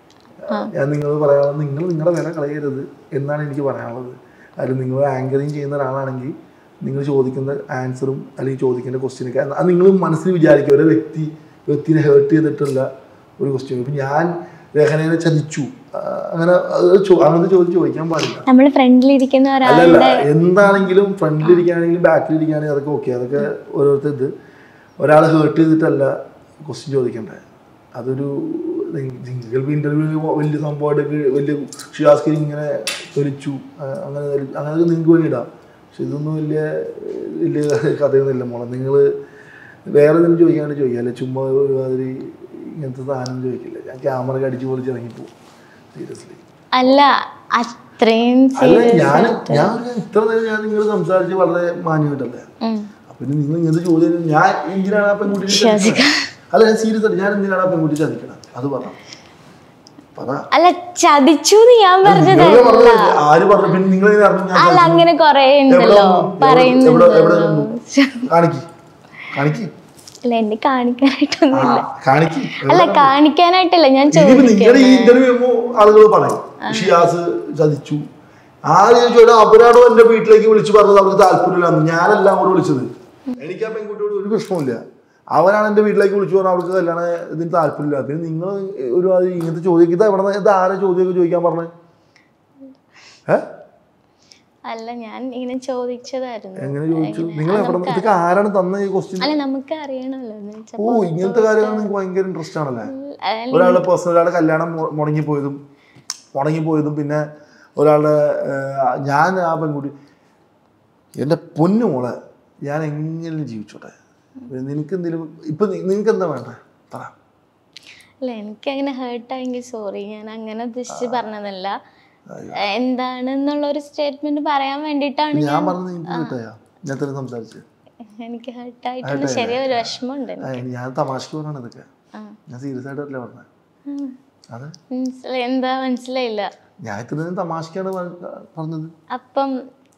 ഞാൻ നിങ്ങൾ പറയാനുള്ളത് നിങ്ങൾ നിങ്ങളുടെ വില കളയരുത് എന്നാണ് എനിക്ക് പറയാനുള്ളത് അതിൽ നിങ്ങൾ ആങ്കറിങ് ചെയ്യുന്ന ഒരാളാണെങ്കിൽ നിങ്ങൾ ചോദിക്കുന്ന ആൻസറും അല്ലെങ്കിൽ ചോദിക്കേണ്ട ക്വസ്റ്റ്യനൊക്കെ അത് നിങ്ങൾ മനസ്സിൽ വിചാരിക്കുക ഒരു വ്യക്തി വ്യക്തിനെ ഹേർട്ട് ചെയ്തിട്ടുള്ള ഒരു ക്വസ്റ്റ്യൻ ഇപ്പം ഞാൻ രഹനയെ ചതിച്ചു ആ, അങ്ങനെ അത് ചോ- അങ്ങനത്തെ ചോദ്യം ചോദിക്കാൻ പാടില്ല നമ്മൾ ഫ്രണ്ടിലിരിക്കുന്ന അല്ലല്ല ഒരാളുടെ എന്താണെങ്കിലും ഫ്രണ്ടിലിരിക്കുകയാണെങ്കിലും ബാക്കിലിരിക്കുകയാണെങ്കിലും അതൊക്കെ ഓക്കെ അതൊക്കെ ഓരോരുത്തർ ഇത് ഒരാളെ ഹേർട്ട് ചെയ്തിട്ടല്ല ക്വസ്റ്റ്യൻ ചോദിക്കണ്ടേ അതൊരു ചിലപ്പോൾ ഇന്റർവ്യൂ വലിയ സംഭവമായിട്ട് വലിയ ഷിയാസ്കരി ഇങ്ങനെ തൊലിച്ചു ആ, അങ്ങനെ തൊലി- അങ്ങനെയൊക്കെ നിങ്ങൾക്ക് വേണ്ടി ഇടാം പക്ഷെ ഇതൊന്നും വലിയ വലിയ കഥയൊന്നുമില്ല മോളെ നിങ്ങൾ വേറെ എന്തെങ്കിലും ചോദിക്കാണ്ട് ചോദിക്കുക അല്ലെ ചുമ്മാ ഒരുമാതിരി ഇങ്ങനത്തെ സാധനം ചോദിക്കില്ല ഞാൻ ക്യാമറ അടിച്ചു പൊളിച്ച് ഇറങ്ങിപ്പോവും സീരിയസ്ലി അല്ല അത്രയും അല്ല serious ഞാൻ ആയിട്ട്. ഞാൻ ഒരു ഇത്ര നേരം ഞാൻ നിങ്ങൾ സംസാരിച്ച് വളരെ മാന്യമായിട്ടല്ലേ ഉം. അപ്പൊ ഇനി നിങ്ങൾ ഇങ്ങനത്തെ ചോദ്യം ഞാൻ എന്തിനാണ് ആ പെൺകുട്ടി അല്ല ഞാൻ സീരിയസ് ആയിട്ട് ഞാൻ എന്തിനാണ് ആ പെൺകുട്ടി ചതിക്കണം അത് പറ പറ അല്ല ചതിച്ചു എന്ന് ഞാൻ പറഞ്ഞതല്ല നിങ്ങള് പറഞ്ഞത് ആര് പറഞ്ഞു പിന്നെ നിങ്ങൾ എങ്ങനെ അറിഞ്ഞു ഞാൻ അല്ല അങ്ങനെ കൊറേ എവിടെ ഉണ്ടല്ലോ വന്നു? എവിടെ- എവിടെ എവിടെ പറയുന്നുണ്ടല്ലോ വന്നു? കാണിക്ക് കാണിക്ക് അല്ല എന്നെ കാണിക്കാനായിട്ടൊന്നും ആ കാണിക്ക് അല്ല കാണിക്കാനായിട്ടല്ല ഞാൻ ഇനിയിപ്പോ ചോദിക്കാം നിങ്ങളുടെ ഈ ഇന്റർവ്യൂ ചെയ്യുമ്പോൾ ആളുകൾ പറയും ഷിയാസ് ചതിച്ചു ആര് ചോദിച്ചാൽ അവരാണോ എന്റെ വീട്ടിലേക്ക് വിളിച്ചു പറഞ്ഞത് അവർക്ക് താല്പര്യമില്ലാന്ന് ഞാനെല്ലാം കൂടെ വിളിച്ചത് എനിക്ക് ആ പെൺകുട്ടിയോട് ഒരു പ്രശ്നമില്ല അവരാണ് എന്റെ വീട്ടിലേക്ക് വിളിച്ചു പറഞ്ഞാൽ അവർക്ക് കല്യാണം ഇതിന് താല്പര്യമില്ല പിന്നെ നിങ്ങൾ ഒരു അത് ഇങ്ങനത്തെ ചോദ്യം ഇത് എവിടെ ഇത് ആരെ ചോദ്യമൊക്കെ ചോദിക്കാൻ പറഞ്ഞത് ഏഹ് അല്ല ഞാൻ ഇങ്ങനെ ചോദിച്ചതായിരുന്നു എങ്ങനെ ചോദിച്ചു നിങ്ങൾ എവിടെ ഇതൊക്കെ ആരാണ് തന്ന ഈ ക്വസ്റ്റ്യൻ അല്ല നമുക്ക് അറിയണമല്ലോ എന്ന് വെച്ചാ ഓ ഇങ്ങനത്തെ കാര്യങ്ങൾ നിങ്ങൾക്ക് ഭയങ്കര ഇൻട്രസ്റ്റ് ആണല്ലേ അല്ല, ഒരാളുടെ പേഴ്സണൽ ഒരാളുടെ കല്യാണം മു- മുടങ്ങിപ്പോയതും മുടങ്ങിപ്പോയതും പിന്നെ ഒരാളുടെ ഏഹ്, ഞാൻ ആ പെൺകുട്ടി എൻ്റെ പൊന്നു മോളെ ഞാൻ എങ്ങനെ ജീവിച്ചോട്ടെ നിനക്ക് എന്തെങ്കിലും ഇപ്പം നിനക്ക് എന്താ വേണ്ടേ പറ അല്ല എനിക്ക് അങ്ങനെ ഹേർട്ടായെങ്കിൽ സോറി ഞാൻ അങ്ങനെ ഉദ്ദേശിച്ച് പറഞ്ഞതല്ല എന്താണെന്നുള്ള ഒരു സ്റ്റേറ്റ്മെന്റ് പറയാൻ വേണ്ടിയിട്ടാണ് ഞാൻ പറഞ്ഞത് നിനക്ക് കിട്ടായാ ഞാൻ തന്നെ സംസാരിച്ച് എനിക്ക് ഹേർട്ടായിട്ടുണ്ട് ചെറിയൊരു വിഷമമുണ്ട് ആ, ഞാൻ തമാശക്ക് പറഞ്ഞാണ് ഇതൊക്കെ ആ. ഞാൻ സീരിയസ് ആയിട്ടല്ലേ പറഞ്ഞത് ഉം. അതെ മനസ്സിലായി എന്താ മനസ്സിലായില്ല ഞാൻ ഇത്ര നേരം തമാശക്കാണ് പറ- പറഞ്ഞത് അപ്പം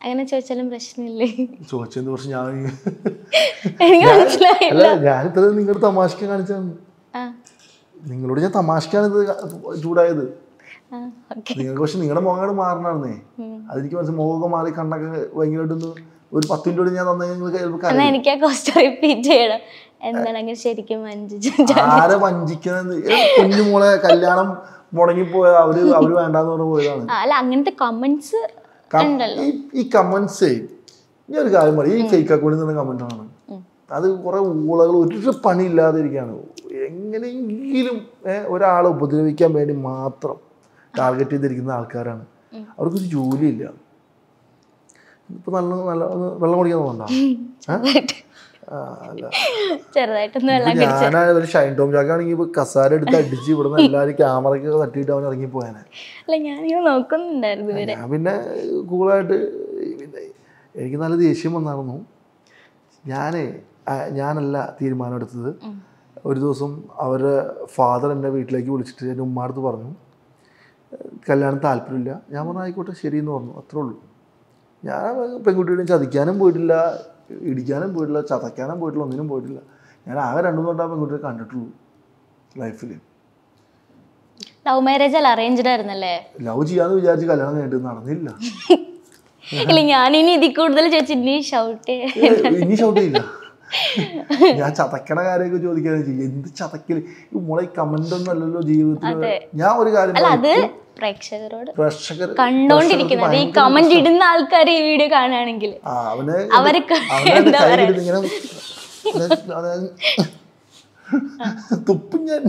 അങ്ങനെ ചോദിച്ചാലും പ്രശ്നമില്ലേ ചോദിച്ചതിന് പക്ഷെ ഞാൻ എനിക്ക് മനസ്സിലായി അല്ല ഞാനിത്ര നിങ്ങളുടെ തമാശക്ക് കാണിച്ചാണ് ആ നിങ്ങളോട് ഞാൻ തമാശക്കാണ് ഇത് ചൂടായത് ആ ഓക്കെ നിങ്ങൾക്ക് പക്ഷെ നിങ്ങളുടെ മുഖം മാറണേ അതെനിക്ക് മനസ്സിലായി മുഖമൊക്കെ മാറി കണ്ണൊക്കെ ഭയങ്കരമായിട്ടൊന്ന് ഒരു പത്ത് മിനിറ്റ് കൂടി ഞാൻ തന്നെ നിങ്ങൾ കേൾപ്പോൾ എന്നാ എനിക്ക് ആ കോസ്റ്റ് റിപ്പീറ്റ് ചെയ്യണം എന്താണ് അങ്ങനെ ശരിക്കും മഞ്ജു ആരെ വഞ്ചിക്കുന്നത് കുഞ്ഞു മോളെ കല്യാണം മുടങ്ങിപ്പോയ അവര് അവര് വേണ്ടാന്ന് പറഞ്ഞ് പോയതാണ് ആ, അല്ല അങ്ങനത്തെ കമന്റ്സ് കം- ഈ- ഈ കമന്റ്സേ ഞാൻ ഒരു കാര്യം പറയും ഈ ഫേക്ക് അക്കൗണ്ടിൽ നിന്ന് കമന്റ് ആണ് അത് കുറെ ഊളകൾ ഒരു പണി ഇല്ലാതെ ഇരിക്കുകയാണ് എങ്ങനെയെങ്കിലും ഏഹ്, ഒരാളെ ഉപദ്രവിക്കാൻ വേണ്ടി മാത്രം ടാർഗറ്റ് ചെയ്തിരിക്കുന്ന ആൾക്കാരാണ് അവർക്കൊരു ജോലിയില്ല ഇപ്പൊ നല്ല നല്ല ഒന്ന് വെള്ളം കുടിക്കാൻ തോന്നണ്ടോ ആ, അല്ല ചെറുതായിട്ടൊന്ന് വെള്ളം ഞാൻ ഒരു ഷൈൻ ടോം ജാക്കാണെങ്കിൽ ഇപ്പൊ കസാര എടുത്ത് അടിച്ച് ഇവിടുന്ന് എല്ലാവരും ക്യാമറയ്ക്ക് തട്ടിയിട്ട് അവൻ ഇറങ്ങി പോയാനെ അല്ല ഞാനിങ്ങനെ നോക്കുന്നുണ്ടായിരുന്നു ഇവരെ ഞാൻ പിന്നെ കൂളായിട്ട് പിന്നെ എനിക്ക് നല്ല ദേഷ്യം വന്നായിരുന്നു ഞാൻ ഞാനല്ല തീരുമാനമെടുത്തത് ഒരു ദിവസം അവരുടെ ഫാദർ എൻ്റെ വീട്ടിലേക്ക് വിളിച്ചിട്ട് എൻ്റെ ഉമ്മാടുത്ത് പറഞ്ഞു കല്യാണം താല്പര്യമില്ല ഞാൻ പറഞ്ഞു ആയിക്കോട്ടെ ശരിയെന്ന് പറഞ്ഞു അത്രേ ഉള്ളൂ ഞാൻ പെൺകുട്ടിയുടെയും ചതിക്കാനും പോയിട്ടില്ല ഇടിക്കാനും പോയിട്ടില്ല ചതയ്ക്കാനും പോയിട്ടില്ല ഒന്നിനും പോയിട്ടില്ല ഞാൻ ആകെ രണ്ടു മൂന്ന് തൊട്ടാ പെൺകുട്ടിയെ കണ്ടിട്ടുള്ളൂ ലൈഫിൽ ലവ് മാരേജ് അല്ല അറേഞ്ച്ഡ് ആയിരുന്നല്ലേ ലവ് ചെയ്യാന്ന് വിചാരിച്ച് കല്യാണം കഴിഞ്ഞിട്ട് നടന്നില്ല ഇല്ല ഞാനിനി ഇതിൽ കൂടുതൽ ചോദിച്ചു ഇനി ഷൗട്ട് ഏ, ഇനി ഷൗട്ട് ചെയ്യില്ല ഞാൻ ചതക്കണ കാര്യമൊക്കെ ചോദിക്കാന്ന് വെച്ചാൽ എന്ത് ചതക്കല് ഈ മോളെ കമന്റ് ഒന്നും അല്ലല്ലോ ജീവിതത്തിൽ ഞാൻ ഒരു കാര്യം അല്ല പറയാം. അത് പ്രേക്ഷകരോട് പ്രേക്ഷകർ കണ്ടോണ്ടിരിക്കുന്നത് ഈ കമന്റ് ഇടുന്ന ആൾക്കാർ ഈ വീഡിയോ കാണുകയാണെങ്കിൽ ആ അവനെ അവർക്ക് അവനെ എന്താ കൈ പറയാ ഇങ്ങനെ അതായത് തുപ്പും ഞാൻ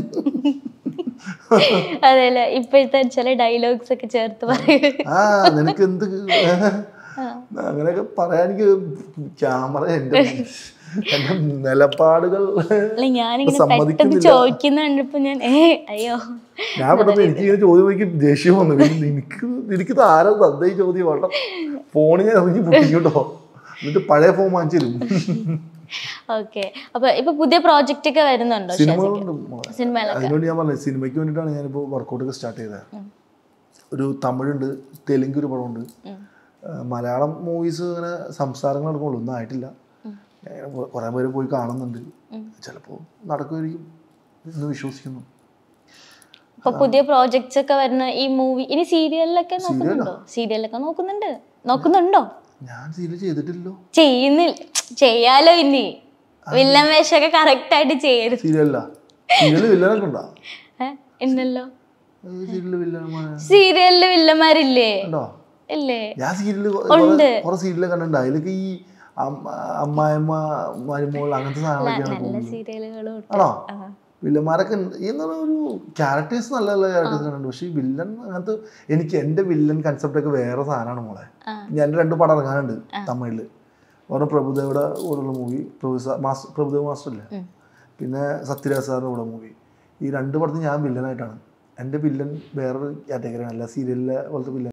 അതെല്ലേ ഇപ്പോഴത്തെ ചില ഡയലോഗ്സ് ഒക്കെ ചേർത്ത് പറയും ആ നിനക്ക് എന്ത് അങ്ങനെയൊക്കെ പറയാൻ എനിക്ക് ക്യാമറ എൻ്റെ എൻ്റെ നിലപാടുകൾ അല്ല ഞാനിങ്ങനെ പെട്ടെന്ന് സമ്മതിക്കുന്നില്ല ചോദിക്കുന്ന കണ്ടപ്പോ ഞാൻ ഏ അയ്യോ ഞാൻ പെട്ടെന്ന് എനിക്ക് ഇങ്ങനെ ചോദ്യം എനിക്ക് ദേഷ്യം വന്നു പിന്നെ നിനക്ക് നിനക്ക് ആരാ തന്ന ഈ ചോദ്യം വേണ്ട ഫോണിൽ ഞാൻ ഇറങ്ങി പൊട്ടിക്കട്ടോ എന്നിട്ട് പഴയ ഫോൺ വാങ്ങിച്ചു തരും ഓക്കെ അപ്പൊ ഇപ്പൊ പുതിയ പ്രോജക്റ്റ് ഒക്കെ വരുന്നുണ്ടോ സിനിമകളുണ്ട് മോളെ. സിനിമയിലൊക്കെ അതിനുവേണ്ടി ഞാൻ പറഞ്ഞത് സിനിമയ്ക്ക് വേണ്ടിയിട്ടാണ് ഞാനിപ്പോൾ വർക്കൗട്ടൊക്കെ സ്റ്റാർട്ട് ചെയ്തത് ഒരു തമിഴുണ്ട് തെലുങ്ക് ഒരു പടമുണ്ട് ആ, മലയാളം മൂവീസ് അങ്ങനെ സംസാരങ്ങൾ നടക്കുള്ളൂ ഒന്നും ആയിട്ടില്ല ഞാൻ കുറേ പേര് പോയി കാണുന്നുണ്ട് ചിലപ്പോൾ നടക്കുമായിരിക്കും എന്ന് വിശ്വസിക്കുന്നു ഇപ്പൊ പുതിയ പ്രോജക്ട്സ് ഒക്കെ വരുന്ന ഈ മൂവി ഇനി സീരിയലിലൊക്കെ നോക്കുന്നുണ്ടോ സീരിയലൊക്കെ നോക്കുന്നുണ്ട് നോക്കുന്നുണ്ടോ ഞാൻ സീരിയൽ ചെയ്തിട്ടില്ലല്ലോ ചെയ്യുന്നില്ല ചെയ്യാലോ ഇനി വില്ലൻ വേഷമൊക്കെ കറക്റ്റ് ആയിട്ട് ചെയ്യരുത് സീരിയലല്ല സീരിയൽ വില്ലനൊക്കെ ഉണ്ടോ ഏ? ഉണ്ടല്ലോ സീരിയൽ വില്ലന്മാരെ സീരിയലില് വില്ലന്മാരില്ലേ ഉണ്ടോ ഇല്ലേ ഞാൻ സീരിയല് ഉണ്ട്. കുറെ സീരിയല് കണ്ടിട്ടുണ്ട് അതിലൊക്കെ ഈ അമ്മ- അമ്മായിമ്മ മരുമോൾ അങ്ങനത്തെ സാധനങ്ങളൊക്കെയാണ് നല്ല സീരിയലുകളും ഉണ്ട് ആണോ വില്ലന്മാരൊക്കെ ഉണ്ട്. ഈ എന്ന് പറഞ്ഞാൽ ഒരു ക്യാരക്ടേഴ്സ് നല്ല നല്ല ക്യാരക്ടേഴ്സ് കണ്ടുണ്ട് പക്ഷേ ഈ വില്ലൻ അങ്ങനത്തെ എനിക്ക് എൻ്റെ വില്ലൻ കൺസെപ്റ്റ് ഒക്കെ വേറെ സാധനമാണ് മോളെ ആ. ഞാൻ രണ്ട് പടം ഇറങ്ങാനുണ്ട് തമിഴില് ഒരെണ്ണം പ്രഭുദേവയുടെ കൂടെയുള്ള movie Prabhu sir master Prabhudev master അല്ലേ പിന്നെ സത്യരാജ് സാറിൻ്റെ കൂടെ മൂവി ഈ രണ്ട് പടത്തിൽ ഞാൻ വില്ലനായിട്ടാണ് എൻ്റെ വില്ലൻ വേറൊരു കാറ്റഗറിയാണ് അല്ല സീരിയലിലെ പോലത്തെ വില്ലൻ